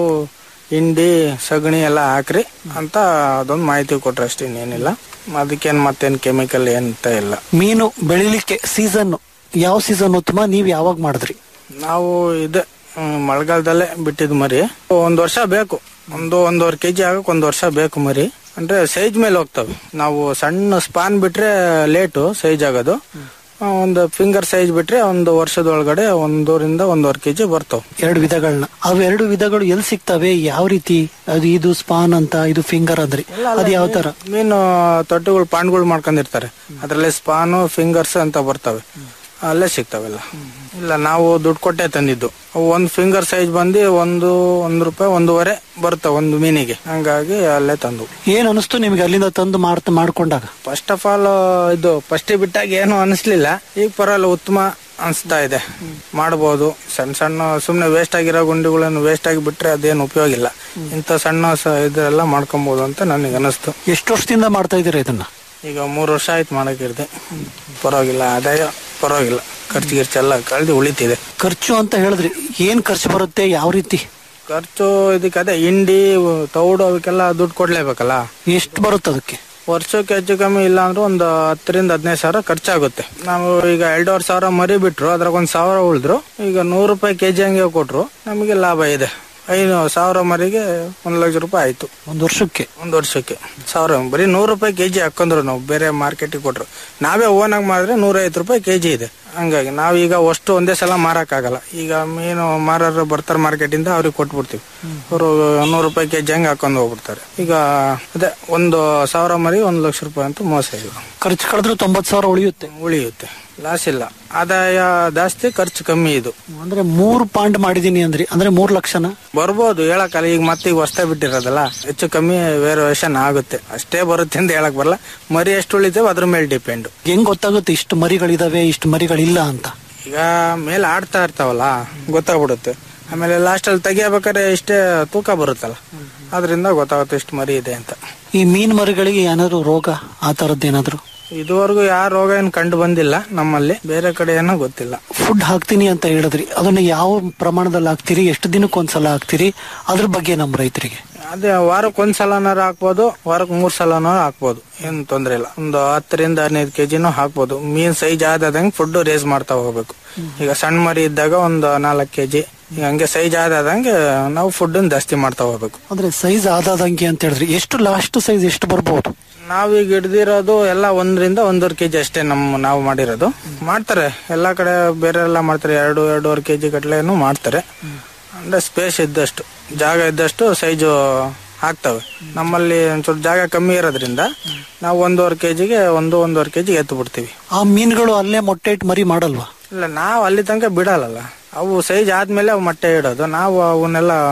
ಹಿಂಡಿ ಸಗಣಿ ಎಲ್ಲ ಹಾಕ್ರಿ ಅಂತ ಅದೊಂದು ಮಾಹಿತಿ ಕೊಟ್ರೆ ಅಷ್ಟೇ ಇನ್ನೇನಿಲ್ಲ ಅದಕ್ಕೇನ್ ಮತ್ತೇನ್ ಕೆಮಿಕಲ್ ಎಂತ ಇಲ್ಲ ಮೀನು ಬೆಳಿಲಿಕ್ಕೆ ಸೀಸನ್ ಯಾವ ಸೀಸನ್ ಉತ್ತಮ ನೀವ್ ಯಾವಾಗ ಮಾಡಿದ್ರಿ ನಾವು ಇದೆ ಹ್ಮ್, ಮಳೆಗಾಲದಲ್ಲೇ ಬಿಟ್ಟಿದ್ ಮರಿ ಒಂದ್ ವರ್ಷ ಬೇಕು ಒಂದು ಒಂದೂವರೆ ಕೆಜಿ ಆಗಕ್ ಒಂದ್ ವರ್ಷ ಬೇಕು ಮರಿ ಅಂದ್ರೆ ಸೈಜ್ ಮೇಲೆ ಹೋಗ್ತವೆ ನಾವು ಸಣ್ಣ ಸ್ಪಾನ್ ಬಿಟ್ರೆ ಲೇಟು ಸೈಜ್ ಆಗೋದು ಆ, ಒಂದು ಫಿಂಗರ್ ಸೈಜ್ ಬಿಟ್ರೆ ಒಂದು ವರ್ಷದೊಳಗಡೆ ಒಂದೂರಿಂದ ಒಂದೂವರೆ ಕೆಜಿ ಬರ್ತಾವ ಎರಡು ವಿಧಗಳನ್ನ ಅವು ಎರಡು ವಿಧಗಳು ಎಲ್ಲಿ ಸಿಗ್ತವೆ ಯಾವ ರೀತಿ ಅದು ಇದು ಸ್ಪಾನ್ ಅಂತ ಇದು ಫಿಂಗರ್ ಅಂದ್ರಿ ಅದು ಯಾವ ತರ ಮೀನು ತೊಟ್ಟೆಗಳು ಪಾಂಡ್ಗಳು ಮಾಡ್ಕೊಂಡಿರ್ತಾರೆ ಅದ್ರಲ್ಲಿ ಸ್ಪಾನು ಫಿಂಗರ್ಸ್ ಅಂತ ಬರ್ತವೆ ಅಲ್ಲೇ ಸಿಗ್ತಾವೆಲ್ಲ ಇಲ್ಲ ನಾವು ದುಡ್ಡು ಕೊಟ್ಟೆ ತಂದಿದ್ದು ಅವು ಒಂದು ಫಿಂಗರ್ ಸೈಜ್ ಬಂದು ಒಂದು ಒಂದು ರೂಪಾಯಿ ಒಂದೂವರೆ ಬರುತ್ತೆ ಒಂದು ಮೀನಿಗೆ ಹಂಗಾಗಿ ಅಲ್ಲೇ ತಂದು ಏನ್ ಅನಿಸ್ತು ನಿಮ್ಗೆ ಅಲ್ಲಿಂದ ತಂದು ಮಾಡ್ತಾ ಮಾಡ್ಕೊಂಡಾಗ ಫಸ್ಟ್ ಆಫ್ ಆಲ್ ಇದು ಫಸ್ಟ್ ಬಿಟ್ಟಾಗ ಏನು ಅನಿಸ್ಲಿಲ್ಲ ಈಗ ಪರವಾಗಿಲ್ಲ ಉತ್ತಮ ಅನಿಸ್ತಾ ಇದೆ ಮಾಡ್ಬೋದು ಸಣ್ಣ ಸಣ್ಣ ಸುಮ್ಮನೆ ವೇಸ್ಟ್ ಆಗಿರೋ ಗುಂಡಿಗಳನ್ನು ವೇಸ್ಟ್ ಆಗಿ ಬಿಟ್ರೆ ಅದೇನು ಉಪಯೋಗ ಇಲ್ಲ ಇಂಥ ಸಣ್ಣ ಸ- ಇದೆಲ್ಲ ಮಾಡ್ಕೊಬೋದು ಅಂತ ನನಗೆ ಅನಿಸ್ತು ಎಷ್ಟು ವರ್ಷದಿಂದ ಮಾಡ್ತಾ ಇದೀರ ಇದನ್ನ ಈಗ ಮೂರು ವರ್ಷ ಆಯ್ತು ಮಾಡಕ್ಕಿರ್ದೆ ಪರವಾಗಿಲ್ಲ ಆದಾಯ ಪರವಾಗಿಲ್ಲ ಖರ್ಚು ಗಿರ್ಚು ಎಲ್ಲ ಕಳೆದು ಉಳಿತಿದೆ ಖರ್ಚು ಅಂತ ಹೇಳಿದ್ರಿ ಏನ್ ಖರ್ಚು ಬರುತ್ತೆ ಯಾವ ರೀತಿ ಖರ್ಚು ಇದಕ್ಕೆ ಅದೇ ಹಿಂಡಿ ತೌಡು ಅವಕ್ಕೆಲ್ಲ ದುಡ್ಡು ಕೊಡ್ಲೇಬೇಕಲ್ಲ ಎಷ್ಟು ಬರುತ್ತೆ ಅದಕ್ಕೆ ವರ್ಷಕ್ಕೆ ಹೆಚ್ಚು ಕಮ್ಮಿ ಇಲ್ಲ ಅಂದ್ರೆ ಒಂದು ಹತ್ತರಿಂದ ಹದಿನೈದು ಸಾವಿರ ಖರ್ಚಾಗುತ್ತೆ ನಾವು ಈಗ ಎರಡೂವರೆ ಸಾವಿರ ಮರಿ ಬಿಟ್ರು ಅದ್ರಾಗ ಒಂದ್ ಸಾವಿರ ಉಳಿದ್ರು ಈಗ ನೂರು ರೂಪಾಯಿ ಕೆಜಿ ಹಂಗೆ ಕೊಟ್ರು ನಮಗೆ ಲಾಭ ಇದೆ ಐದು ಸಾವಿರ ಮರಿಗೆ ಒಂದ್ ಲಕ್ಷ ರೂಪಾಯಿ ಆಯ್ತು ಒಂದ್ ವರ್ಷಕ್ಕೆ ಒಂದ್ ವರ್ಷಕ್ಕೆ ಸಾವಿರ ಬರೀ ನೂರು ರೂಪಾಯಿ ಕೆಜಿ ಹಾಕೊಂಡ್ರು ನಾವು ಬೇರೆ ಮಾರ್ಕೆಟಿಗೆ ಕೊಟ್ರು ನಾವೇ ಓನ್ ಆಗಿ ಮಾಡಿದ್ರೆ ನೂರೈವತ್ತು ರೂಪಾಯಿ ಕೆಜಿ ಇದೆ ಹಂಗಾಗಿ ನಾವೀಗ ಅಷ್ಟು ಒಂದೇ ಸಲ ಮಾರಕ್ ಆಗಲ್ಲ ಈಗ ಮೀನು ಮಾರರು ಬರ್ತಾರೆ ಮಾರ್ಕೆಟ್ ಇಂದ ಅವ್ರಿಗೆ ಕೊಟ್ಬಿಡ್ತೀವಿ ಅವರು ನೂರು ರೂಪಾಯಿ ಕೆಜಿ ಹಂಗೆ ಹಾಕೊಂಡು ಹೋಗ್ಬಿಡ್ತಾರೆ ಈಗ ಅದೇ ಒಂದು ಸಾವಿರ ಮರಿ ಒಂದ್ ಲಕ್ಷ ರೂಪಾಯಿ ಅಂತೂ ಮೋಸ ಇಲ್ಲ ಖರ್ಚು ಕಳೆದ್ರೆ ತೊಂಬತ್ ಸಾವಿರ ಉಳಿಯುತ್ತೆ ಉಳಿಯುತ್ತೆ ಲಾಸ್ ಇಲ್ಲ ಆದಾಯ ಜಾಸ್ತಿ ಖರ್ಚು ಕಮ್ಮಿ ಇದು ಅಂದ್ರೆ ಮೂರು ಪಾಂಡ್ ಮಾಡಿದೀನಿ ಅಂದ್ರಿ ಅಂದ್ರೆ ಮೂರ್ ಲಕ್ಷನ ಬರ್ಬೋದು ಹೇಳಕ್ಕಲ್ಲ ಈಗ ಮತ್ತೆ ಈಗ ಹೊಸ್ತಾ ಬಿಟ್ಟಿರೋದಲ್ಲ ಹೆಚ್ಚು ಕಮ್ಮಿ ವೇರಿಯೇಷನ್ ಆಗುತ್ತೆ ಅಷ್ಟೇ ಬರುತ್ತೆ ಅಂತ ಹೇಳಕ್ ಬರಲ್ಲ ಮರಿ ಎಷ್ಟು ಉಳಿತೇವೆ ಅದ್ರ ಮೇಲೆ ಡಿಪೆಂಡ್ ಹೆಂಗ್ ಗೊತ್ತಾಗುತ್ತೆ ಇಷ್ಟು ಮರಿಗಳಿದಾವೆ ಇಷ್ಟು ಮರಿಗಳಿಲ್ಲ ಅಂತ ಈಗ ಮೇಲೆ ಆಡ್ತಾ ಇರ್ತಾವಲ್ಲ ಗೊತ್ತಾಗ್ಬಿಡುತ್ತೆ ಆಮೇಲೆ ಲಾಸ್ಟ್ ಅಲ್ಲಿ ತೆಗಿಯಬೇಕಾದ್ರೆ ಇಷ್ಟೇ ತೂಕ ಬರುತ್ತಲ್ಲ ಅದರಿಂದ ಗೊತ್ತಾಗುತ್ತೆ ಇಷ್ಟು ಮರಿ ಇದೆ ಅಂತ ಈ ಮೀನ್ ಮರಿಗಳಿಗೆ ಏನಾದ್ರು ರೋಗ ಆ ತರದ್ದೇನಾದ್ರು ಇದುವರೆಗೂ ಯಾವ ರೋಗ ಏನು ಕಂಡು ಬಂದಿಲ್ಲ ನಮ್ಮಲ್ಲಿ ಬೇರೆ ಕಡೆ ಏನೋ ಗೊತ್ತಿಲ್ಲ ಫುಡ್ ಹಾಕ್ತೀನಿ ಅಂತ ಹೇಳಿದ್ರಿ ಅದನ್ನ ಯಾವ ಪ್ರಮಾಣದಲ್ಲಿ ಹಾಕ್ತೀರಿ ಎಷ್ಟು ದಿನಕ್ಕೊಂದ್ಸಲ ಹಾಕ್ತೀರಿ ಅದ್ರ ಬಗ್ಗೆ ನಮ್ಮ ರೈತರಿಗೆ ಅದೇ ವಾರಕ್ಕೆ ಒಂದ್ ಸಲನಾರು ಹಾಕ್ಬೋದು ವಾರಕ್ಕೆ ಮೂರ್ ಸಲನಾರು ಹಾಕ್ಬೋದು ಏನ್ ತೊಂದ್ರೆ ಇಲ್ಲ ಒಂದು ಹತ್ತರಿಂದ ಹದಿನೈದು ಕೆಜಿನೂ ಹಾಕ್ಬೋದು ಮೀನ್ ಸೈಜ್ ಆದಂಗೆ ಫುಡ್ ರೇಸ್ ಮಾಡ್ತಾ ಹೋಗ್ಬೇಕು ಈಗ ಸಣ್ಣ ಮರಿ ಇದ್ದಾಗ ಒಂದು ನಾಲ್ಕು ಕೆಜಿ ಈಗ ಹಂಗೆ ಸೈಜ್ ಆದಂಗೆ ನಾವು ಫುಡ್ ಜಾಸ್ತಿ ಮಾಡ್ತಾ ಹೋಗ್ಬೇಕು ಅಂದ್ರೆ ಸೈಜ್ ಆದಾದಂಗೆ ಅಂತ ಹೇಳಿದ್ರಿ ಎಷ್ಟು ಲಾಸ್ಟ್ ಸೈಜ್ ಎಷ್ಟು ಬರ್ಬೋದು ನಾವೀಗ ಹಿಡ್ದಿರೋದು ಎಲ್ಲ ಒಂದರಿಂದ ಒಂದೂವರೆ ಕೆಜಿ ಅಷ್ಟೇ ನಮ್ಮ ನಾವು ಮಾಡಿರೋದು ಮಾಡ್ತಾರೆ ಎಲ್ಲಾ ಕಡೆ ಬೇರೆ ಎಲ್ಲ ಮಾಡ್ತಾರೆ ಎರಡು ಎರಡೂವರೆ ಕೆಜಿ ಗಟ್ಲೆನು ಮಾಡ್ತಾರೆ ಅಂದ್ರೆ ಸ್ಪೇಸ್ ಇದ್ದಷ್ಟು ಜಾಗ ಇದ್ದಷ್ಟು ಸೈಜು ಹಾಕ್ತವೆ ನಮ್ಮಲ್ಲಿ ಒಂಚೂರು ಜಾಗ ಕಮ್ಮಿ ಇರೋದ್ರಿಂದ ನಾವು ಒಂದೂವರೆ ಕೆಜಿಗೆ ಒಂದು ಒಂದೂವರೆ ಕೆಜಿ ಎತ್ತು ಬಿಡ್ತೀವಿ ಆ ಮೀನುಗಳು ಅಲ್ಲೇ ಮೊಟ್ಟೆ ಇಟ್ಟು ಮರಿ ಮಾಡಲ್ವಾ ಇಲ್ಲ ನಾವು ಅಲ್ಲಿ ತನಕ ಬಿಡಲ್ಲ ಅವು ಸೈಜ್ ಆದ್ಮೇಲೆ ಅವು ಮೊಟ್ಟೆ ಇಡೋದು ನಾವು ಅವನ್ನೆಲ್ಲ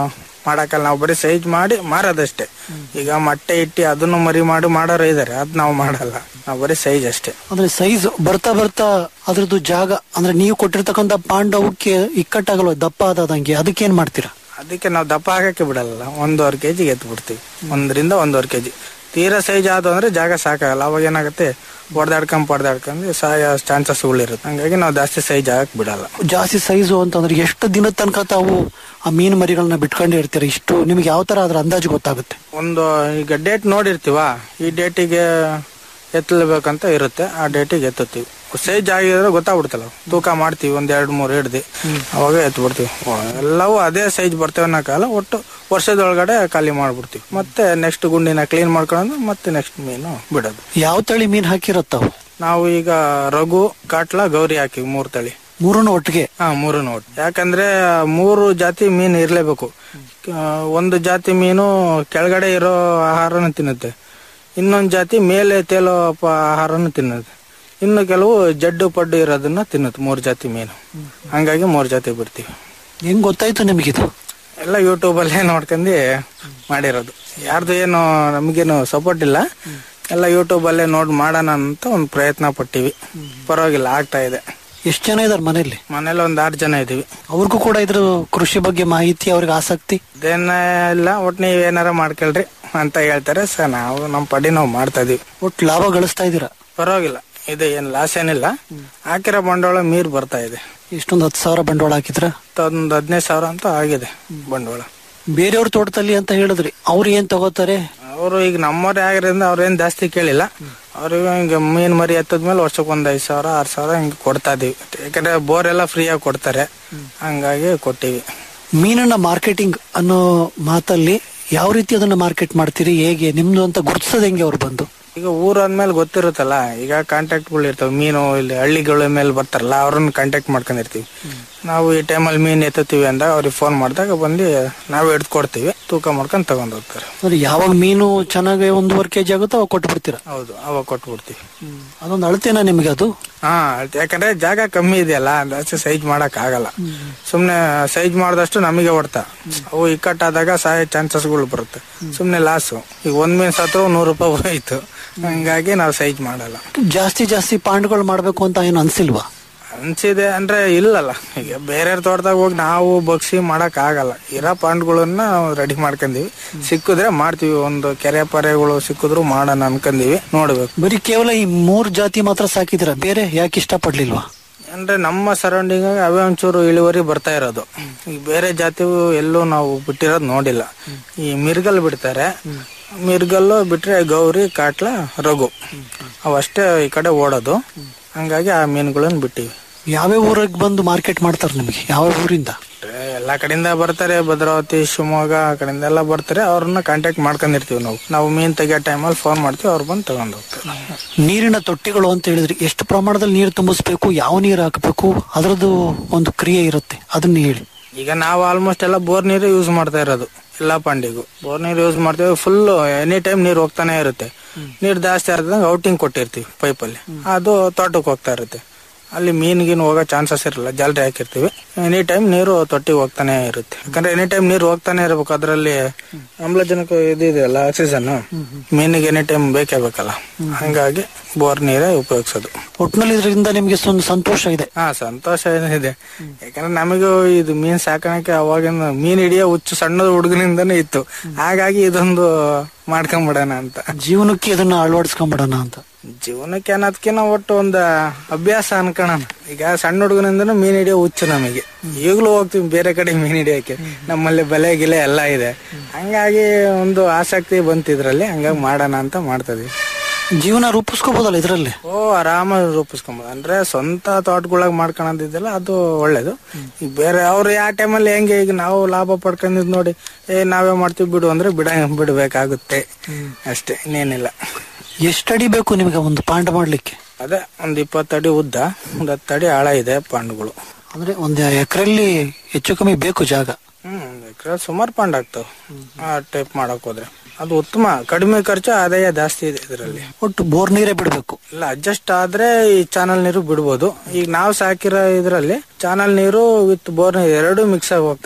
ಮಾಡಕ್ಕಲ್ಲ ನಾವು ಬರೀ ಸೈಜ್ ಮಾಡಿ ಮಾರೋದಷ್ಟೇ ಈಗ ಮೊಟ್ಟೆ ಇಟ್ಟಿ ಅದನ್ನು ಮರಿ ಮಾಡಿ ಮಾಡೋರು ಇದಾರೆ ಅದ್ ನಾವು ಮಾಡಲ್ಲ ನಾವು ಬರೀ ಸೈಜ್ ಅಷ್ಟೇ ಅಂದ್ರೆ ಸೈಜ್ ಬರ್ತಾ ಬರ್ತಾ ಅದ್ರದ್ದು ಜಾಗ ಅಂದ್ರೆ ನೀವು ಕೊಟ್ಟಿರ್ತಕ್ಕಂಥ ಪಾಂಡವಕ್ಕೆ ಇಕ್ಕಟ್ಟಾಗಲ್ವ ದಪ್ಪ ಆದಂಗೆ ಅದಕ್ಕೆ ಏನ್ ಮಾಡ್ತೀರಾ ಅದಕ್ಕೆ ನಾವು ದಪ್ಪ ಹಾಕಕ್ಕೆ ಬಿಡಲ್ಲ ಒಂದೂವರೆ ಕೆಜಿಗೆ ಎತ್ತು ಬಿಡ್ತೀವಿ ಒಂದರಿಂದ ಒಂದೂವರೆ ಕೆಜಿ ತೀರಾ ಸೈಜ್ ಆದ ಅಂದ್ರೆ ಜಾಗ ಸಾಕಾಗಲ್ಲ ಅವಾಗ ಏನಾಗುತ್ತೆ ಹೊಡೆದಾಡ್ಕೊಂಡ್ ಪಡ್ದಾಡ್ಕೊಂಡು ಸಾಯೋ ಚಾನ್ಸಸ್ಗಳಿರುತ್ತೆ ಹಂಗಾಗಿ ನಾವು ಜಾಸ್ತಿ ಸೈಜ್ ಹಾಕಕ್ ಬಿಡಲ್ಲ ಜಾಸ್ತಿ ಸೈಜು ಅಂತಂದ್ರೆ ಎಷ್ಟು ದಿನದ ತನಕ ತಾವು ಆ ಮೀನು ಮರಿಗಳನ್ನ ಬಿಟ್ಕೊಂಡೇ ಇರ್ತೀರ ಇಷ್ಟು ನಿಮ್ಗೆ ಯಾವ ತರ ಅದ್ರ ಅಂದಾಜು ಗೊತ್ತಾಗುತ್ತೆ ಒಂದು ಈಗ ಡೇಟ್ ನೋಡಿರ್ತೀವ ಈ ಡೇಟಿಗೆ ಎತ್ತಲೇಬೇಕಂತ ಇರುತ್ತೆ ಆ ಡೇಟಿಗೆ ಎತ್ತುತ್ತೀವಿ ಸೈಜ್ ಆಗಿದ್ರೆ ಗೊತ್ತಾಗ್ಬಿಡ್ತಲ್ಲ ತೂಕ ಮಾಡ್ತೀವಿ ಒಂದ್ ಎರಡ್ ಮೂರ್ ಹಿಡ್ದು ಅವಾಗ ಎತ್ತು ಬಿಡ್ತೀವಿ ಎಲ್ಲವೂ ಅದೇ ಸೈಜ್ ಬರ್ತೇವೆ ಅನ್ನೋಕಾಲ ಒಟ್ಟು ವರ್ಷದೊಳಗಡೆ ಖಾಲಿ ಮಾಡ್ಬಿಡ್ತೀವಿ ಮತ್ತೆ ನೆಕ್ಸ್ಟ್ ಗುಂಡಿನ ಕ್ಲೀನ್ ಮಾಡ್ಕೊಂಡು ಮತ್ತೆ ನೆಕ್ಸ್ಟ್ ಮೀನು ಬಿಡೋದು ಯಾವ ತಳಿ ಮೀನ್ ಹಾಕಿರತ್ತಾವು ನಾವು ಈಗ ರಘು ಕಾಟ್ಲ ಗೌರಿ ಹಾಕಿವಿ ಮೂರ್ ತಳಿ ಮೂರನ್ನು ಒಟ್ಟಿಗೆ ಹಾ ಮೂರು ನೋಟ್ ಯಾಕಂದ್ರೆ ಮೂರು ಜಾತಿ ಮೀನು ಇರ್ಲೇಬೇಕು ಆ, ಒಂದು ಜಾತಿ ಮೀನು ಕೆಳಗಡೆ ಇರೋ ಆಹಾರನ ತಿನ್ನುತ್ತೆ ಇನ್ನೊಂದು ಜಾತಿ ಮೇಲೆ ತೇಲೋ ಪ- ಆಹಾರನ ತಿನ್ನುತ್ತೆ ಇನ್ನು ಕೆಲವು ಜಡ್ಡು ಪಡ್ಡು ಇರೋದನ್ನ ತಿನ್ನುತ್ತೆ ಮೂರು ಜಾತಿ ಮೀನು ಹಂಗಾಗಿ ಮೂರು ಜಾತಿ ಬಿಡ್ತೀವಿ ಹೆಂಗ್ ಗೊತ್ತಾಯ್ತು ನಿಮ್ಗಿದು ಎಲ್ಲ ಯೂಟ್ಯೂಬ್ ಅಲ್ಲೇ ನೋಡ್ಕೊಂಡು ಮಾಡಿರೋದು ಯಾರ್ದು ಏನು ನಮಗೇನು ಸಪೋರ್ಟ್ ಇಲ್ಲ ಎಲ್ಲ ಯೂಟ್ಯೂಬ್ ಅಲ್ಲೇ ನೋಡಿ ಮಾಡೋಣ ಅಂತ ಒಂದು ಪ್ರಯತ್ನ ಪಟ್ಟಿವಿ ಪರವಾಗಿಲ್ಲ ಆಗ್ತಾ ಇದೆ ಎಷ್ಟು ಜನ ಇದಾರೆ ಮನೆಯಲ್ಲಿ ಮನೇಲಿ ಒಂದ್ ಆರು ಜನ ಇದೀವಿ ಅವ್ರಿಗೂ ಕೂಡ ಇದ್ರ ಕೃಷಿ ಬಗ್ಗೆ ಮಾಹಿತಿ ಅವ್ರಿಗೆ ಆಸಕ್ತಿ ಇದೇನ ಇಲ್ಲ ಒಟ್ ನೀವ್ ಏನಾರ ಮಾಡ್ಕೊಳ್ರಿ ಅಂತ ಹೇಳ್ತಾರೆ ಸರ್ ನಾವು ನಮ್ ಪಡಿ ನಾವು ಮಾಡ್ತಾ ಇದೀವಿ ಒಟ್ಟು ಲಾಭ ಗಳಿಸ್ತಾ ಇದೀರಾ ಪರವಾಗಿಲ್ಲ ಇದು ಏನ್ ಲಾಸ್ ಏನಿಲ್ಲ ಹಾಕಿರೋ ಬಂಡವಾಳ ಮೀರ್ ಬರ್ತಾ ಇದೆ ಇಷ್ಟೊಂದು ಹತ್ತು ಸಾವಿರ ಬಂಡವಾಳ ಹಾಕಿದ್ರ ಒಂದ್ ಹದಿನೈದು ಸಾವಿರ ಅಂತ ಆಗಿದೆ ಬಂಡವಾಳ ಬೇರೆಯವ್ರ ತೋಟದಲ್ಲಿ ಅಂತ ಹೇಳಿದ್ರಿ ಅವ್ರು ಏನ್ ತಗೋತಾರೆ ಅವರು ಈಗ ನಮ್ಮವ್ರೆ ಆಗಿರೋದ್ರಿಂದ ಅವ್ರೇನ್ ಜಾಸ್ತಿ ಕೇಳಿಲ್ಲ ಅವ್ರಿಗೆ ಹಿಂಗ ಮೀನ್ ಮರಿ ಎತ್ತದ್ಮೇಲೆ ವರ್ಷಕ್ಕೆ ಒಂದ್ ಐದ್ ಸಾವಿರ ಆರ್ ಸಾವಿರ ಹಿಂಗ್ ಕೊಡ್ತಾ ಇದೀವಿ ಯಾಕಂದ್ರೆ ಬೋರ್ ಎಲ್ಲ ಫ್ರೀ ಆಗಿ ಕೊಡ್ತಾರೆ ಹಂಗಾಗಿ ಕೊಟ್ಟಿವಿ ಮೀನನ್ನ ಮಾರ್ಕೆಟಿಂಗ್ ಅನ್ನೋ ಮಾತಲ್ಲಿ ಯಾವ ರೀತಿ ಅದನ್ನ ಮಾರ್ಕೆಟ್ ಮಾಡ್ತೀರಿ ಹೇಗೆ ನಿಮ್ದು ಅಂತ ಗುರ್ತಿಸೋದು ಹೆಂಗೆ ಅವ್ರು ಬಂದು ಈಗ ಊರು ಅಂದ್ಮೇಲೆ ಗೊತ್ತಿರುತ್ತಲ್ಲ ಈಗ ಕಾಂಟ್ಯಾಕ್ಟ್ಗಳು ಇರ್ತಾವ ಮೀನು ಇಲ್ಲಿ ಹಳ್ಳಿಗಳ ಮೇಲೆ ಬರ್ತಾರಲ್ಲ ಅವ್ರನ್ನ ಕಾಂಟ್ಯಾಕ್ಟ್ ಮಾಡ್ಕೊಂಡಿರ್ತೀವಿ ನಾವು ಈ ಟೈಮಲ್ಲಿ ಮೀನ್ ಎತ್ತುತ್ತೀವಿ ಅಂದಾಗ ಅವ್ರಿಗೆ ಫೋನ್ ಮಾಡಿದಾಗ ಬಂದು ನಾವೇ ಹಿಡ್ದು ಕೊಡ್ತೀವಿ ತೂಕ ಮಾಡ್ಕೊಂಡು ತಗೊಂಡ್ ಹೋಗ್ತಾರೆ ಅಂದ್ರೆ ಯಾವಾಗ ಮೀನು ಚೆನ್ನಾಗಿ ಒಂದೂವರೆ ಕೆಜಿ ಆಗುತ್ತೋ ಅವಾಗ ಕೊಟ್ಟು ಬಿಡ್ತೀರಾ ಹೌದು ಅವಾಗ ಕೊಟ್ಬಿಡ್ತೀವಿ ಅದೊಂದು ಅಳತೆನಾ ನಿಮ್ಗೆ ಅದು ಹಾ ಅಳ್ತೆ. ಯಾಕಂದ್ರೆ ಜಾಗ ಕಮ್ಮಿ ಇದೆಯಲ್ಲ ಜಾಸ್ತಿ ಸೈಜ್ ಮಾಡಕ್ ಆಗಲ್ಲ ಸುಮ್ನೆ ಸೈಜ್ ಮಾಡಿದಷ್ಟು ನಮಗೆ ಹೊಡ್ತಾ ಅವು ಇಕ್ಕಟ್ಟಾದಾಗ ಸಾಯೋ ಚಾನ್ಸಸ್ಗಳು ಬರುತ್ತೆ ಸುಮ್ನೆ ಲಾಸು ಈಗ ಒಂದ್ ಮೀನ್ ಸತ್ರು ನೂರು ರೂಪಾಯಿ ಹೋಯ್ತು ಹಂಗಾಗಿ ನಾವು ಸೈಜ್ ಮಾಡಲ್ಲ ಜಾಸ್ತಿ ಜಾಸ್ತಿ ಪಾಂಡ್ಗಳು ಮಾಡ್ಬೇಕು ಅಂತ ಏನು ಅನ್ಸಿಲ್ವಾ ಅನ್ಸಿದೆ ಅಂದ್ರೆ ಇಲ್ಲಲ್ಲ ಈಗ ಬೇರೆ ತೋಟದಾಗ ಹೋಗಿ ನಾವು ಬಗ್ಸಿ ಮಾಡಕ್ ಆಗಲ್ಲ ಇರೋ ಪಾಂಡ್ಗಳನ್ನ ರೆಡಿ ಮಾಡ್ಕೊಂಡಿವಿ ಸಿಕ್ಕಿದ್ರೆ ಮಾಡ್ತೀವಿ ಒಂದು ಕೆರೆ ಪರೆಗಳು ಸಿಕ್ಕಿದ್ರು ಮಾಡೋಣ ಅನ್ಕೊಂಡಿವಿ ನೋಡ್ಬೇಕು ಬರೀ ಕೇವಲ ಈ ಮೂರ್ ಜಾತಿ ಮಾತ್ರ ಸಾಕಿದಿರ ಬೇರೆ ಯಾಕೆ ಇಷ್ಟಪಡ್ಲಿಲ್ವಾ ಅಂದ್ರೆ ನಮ್ಮ ಸರೌಂಡಿಂಗ್ ಅವೇ ಒಂಚೂರು ಇಳುವರಿ ಬರ್ತಾ ಇರೋದು ಈಗ ಬೇರೆ ಜಾತಿವು ಎಲ್ಲೂ ನಾವು ಬಿಟ್ಟಿರೋದು ನೋಡಿಲ್ಲ ಈ ಮಿರ್ಗಲ್ ಬಿಡ್ತಾರೆ ಮಿರ್ಗಲ್ಲು ಬಿಟ್ರೆ ಗೌರಿ ಕಾಟ್ಲ ರಘು ಅವಷ್ಟೇ ಈ ಕಡೆ ಓಡೋದು ಹಂಗಾಗಿ ಆ ಮೀನುಗಳನ್ನ ಬಿಟ್ಟಿವಿ ಯಾವ್ಯಾವ ಊರಿಗೆ ಬಂದು ಮಾರ್ಕೆಟ್ ಮಾಡ್ತಾರೆ ನಿಮಗೆ ಯಾವ ಊರಿಂದ ಅಂದ್ರೆ ಎಲ್ಲಾ ಕಡೆಯಿಂದ ಬರ್ತಾರೆ ಭದ್ರಾವತಿ ಶಿವಮೊಗ್ಗ ಆ ಕಡೆಯಿಂದ ಎಲ್ಲ ಬರ್ತಾರೆ ಅವ್ರನ್ನ ಕಾಂಟ್ಯಾಕ್ಟ್ ಮಾಡ್ಕೊಂಡಿರ್ತೀವಿ ನಾವು ನಾವು ಮೀನ್ ತೆಗಿಯೋ ಟೈಮಲ್ಲಿ ಫೋನ್ ಮಾಡ್ತೀವಿ ಅವ್ರು ಬಂದು ತಗೊಂಡ್ ಹೋಗ್ತಾರೆ ನೀರಿನ ತೊಟ್ಟಿಗಳು ಅಂತ ಹೇಳಿದ್ರಿ ಎಷ್ಟು ಪ್ರಮಾಣದಲ್ಲಿ ನೀರು ತುಂಬಿಸ್ಬೇಕು ಯಾವ ನೀರು ಹಾಕಬೇಕು ಅದರದ್ದು ಒಂದು ಕ್ರಿಯೆ ಇರುತ್ತೆ ಅದನ್ನ ಹೇಳಿ ಈಗ ನಾವು ಆಲ್ಮೋಸ್ಟ್ ಎಲ್ಲ ಬೋರ್ ನೀರು ಯೂಸ್ ಮಾಡ್ತಾ ಇರೋದು ಎಲ್ಲಾ ಪಾಂಡಿಗೂ ಬೋರ್ ನೀರು ಯೂಸ್ ಮಾಡ್ತೀವಿ ಫುಲ್ ಎನಿ ಟೈಮ್ ನೀರು ಹೋಗ್ತಾನೆ ಇರುತ್ತೆ ನೀರು ಜಾಸ್ತಿ ಆದಂಗೆ ಔಟಿಂಗ್ ಕೊಟ್ಟಿರ್ತೀವಿ ಪೈಪಲ್ಲಿ ಅದು ತೋಟಕ್ಕೆ ಹೋಗ್ತಾ ಇರುತ್ತೆ ಅಲ್ಲಿ ಮೀನ್ಗಿನ್ ಹೋಗೋ ಚಾನ್ಸಸ್ ಇರಲ್ಲ ಜಾಲರಿ ಹಾಕಿರ್ತೀವಿ ಎನಿ ಟೈಮ್ ನೀರು ತೊಟ್ಟಿಗೆ ಹೋಗ್ತಾನೆ ಇರುತ್ತೆ ಯಾಕಂದ್ರೆ ಎನಿ ಟೈಮ್ ನೀರು ಹೋಗ್ತಾನೆ ಇರ್ಬೇಕು ಅದರಲ್ಲಿ ಆಮ್ಲಜನಕ ಇದು ಇದೆಯಲ್ಲ ಆಕ್ಸಿಜನ್ ಮೀನಿಗೆ ಎನಿ ಟೈಮ್ ಬೇಕೇ ಬೇಕಲ್ಲ ಹಂಗಾಗಿ ಬೋರ್ ನೀರೇ ಉಪಯೋಗಿಸೋದು ಒಟ್ನಲ್ಲಿ ಇದರಿಂದ ನಿಮ್ಗೆ ಒಂದು ಸಂತೋಷ ಇದೆ ಹಾ ಸಂತೋಷ ಏನಿದೆ ಯಾಕಂದ್ರೆ ನಮಗೂ ಇದು ಮೀನ್ ಸಾಕಾಣಿಕೆ ಅವಾಗಿನ ಮೀನ್ ಹಿಡಿಯೋ ಹುಚ್ಚು ಸಣ್ಣದ ಹುಡುಗನಿಂದನೇ ಇತ್ತು ಹಾಗಾಗಿ ಇದೊಂದು ಮಾಡ್ಕೊಂಬಿಡೋಣ ಅಂತ ಜೀವನಕ್ಕೆ ಇದನ್ನ ಅಳವಡಿಸ್ಕೊಂಡ್ಬಿಡೋಣ ಅಂತ ಜೀವನಕ್ಕೆ ಅನ್ನೋದಕ್ಕಿಂತ ಒಟ್ಟು ಒಂದು ಅಭ್ಯಾಸ ಅನ್ಕೋಣ ಈಗ ಸಣ್ಣ ಹುಡುಗನಿಂದನೂ ಮೀನ್ ಹಿಡಿಯೋ ಹುಚ್ಚು ನಮಗೆ ಈಗಲೂ ಹೋಗ್ತೀವಿ ಬೇರೆ ಕಡೆ ಮೀನ್ ಹಿಡಿಯಕ್ಕೆ ನಮ್ಮಲ್ಲಿ ಬೆಲೆ ಗಿಲೆ ಎಲ್ಲ ಇದೆ ಹಂಗಾಗಿ ಒಂದು ಆಸಕ್ತಿ ಬಂತು ಇದ್ರಲ್ಲಿ ಹಂಗಾಗಿ ಮಾಡೋಣ ಅಂತ ಮಾಡ್ತಾ ಇದೀವಿ ಜೀವನ ರೂಪಿಸ್ಕೋಬಹುದಲ್ಲ ಇದರಲ್ಲಿ ಓ ಆರಾಮಾಗಿ ರೂಪಿಸ್ಕೊಂಬೋದು ಅಂದ್ರೆ ಸ್ವಂತ ತೋಟಗಳಾಗ ಮಾಡ್ಕೊಳೋದಿದ್ದಲ್ಲ ಅದು ಒಳ್ಳೇದು ಈಗ ಬೇರೆ ಅವ್ರು ಯಾವ ಟೈಮಲ್ಲಿ ಹೆಂಗೆ ಈಗ ನಾವು ಲಾಭ ಪಡ್ಕೊಂಡಿದ್ ನೋಡಿ ಏ ನಾವೇ ಮಾಡ್ತೀವಿ ಬಿಡು ಅಂದ್ರೆ ಬಿಡ ಬಿಡ್ಬೇಕಾಗುತ್ತೆ ಅಷ್ಟೇ ಇನ್ನೇನಿಲ್ಲ ಎಷ್ಟಡಿ ಬೇಕು ನಿಮಗೆ ಒಂದು ಪಾಂಡ ಮಾಡ್ಲಿಕ್ಕೆ ಅದೇ ಒಂದ್ ಇಪ್ಪತ್ತಡಿ ಉದ್ದ ಒಂದ್ ಹತ್ತಡಿ ಆಳ ಇದೆ ಪಾಂಡುಗಳು ಅಂದ್ರೆ ಒಂದು ಎಕರೆಲ್ಲಿ ಹೆಚ್ಚು ಕಮ್ಮಿ ಬೇಕು ಜಾಗ ಹ್ಮ್ ಎಕರೆ ಸುಮಾರು ಪಾಂಡ್ ಆಗ್ತಾವ ಆ ಟೈಪ್ ಮಾಡಕ್ ಹೋದ್ರೆ ಅದು ಉತ್ತಮ ಕಡಿಮೆ ಖರ್ಚು ಆದಾಯ ಜಾಸ್ತಿ ಇದೆ ಇದರಲ್ಲಿ ಒಟ್ಟು ಬೋರ್ ನೀರೇ ಬಿಡಬೇಕು ಇಲ್ಲ ಅಡ್ಜಸ್ಟ್ ಆದ್ರೆ ಈ ಚಾನಲ್ ನೀರು ಬಿಡ್ಬೋದು ಈಗ ನಾವು ಸಾಕಿರೋ ಇದ್ರಲ್ಲಿ ಚಾನಲ್ ನೀರು ವಿತ್ ಬೋರ್ ನೀರು ಎರಡು ಮಿಕ್ಸ್ ಆಗಿ ಹೋಗ್ತಾ ಇದೆ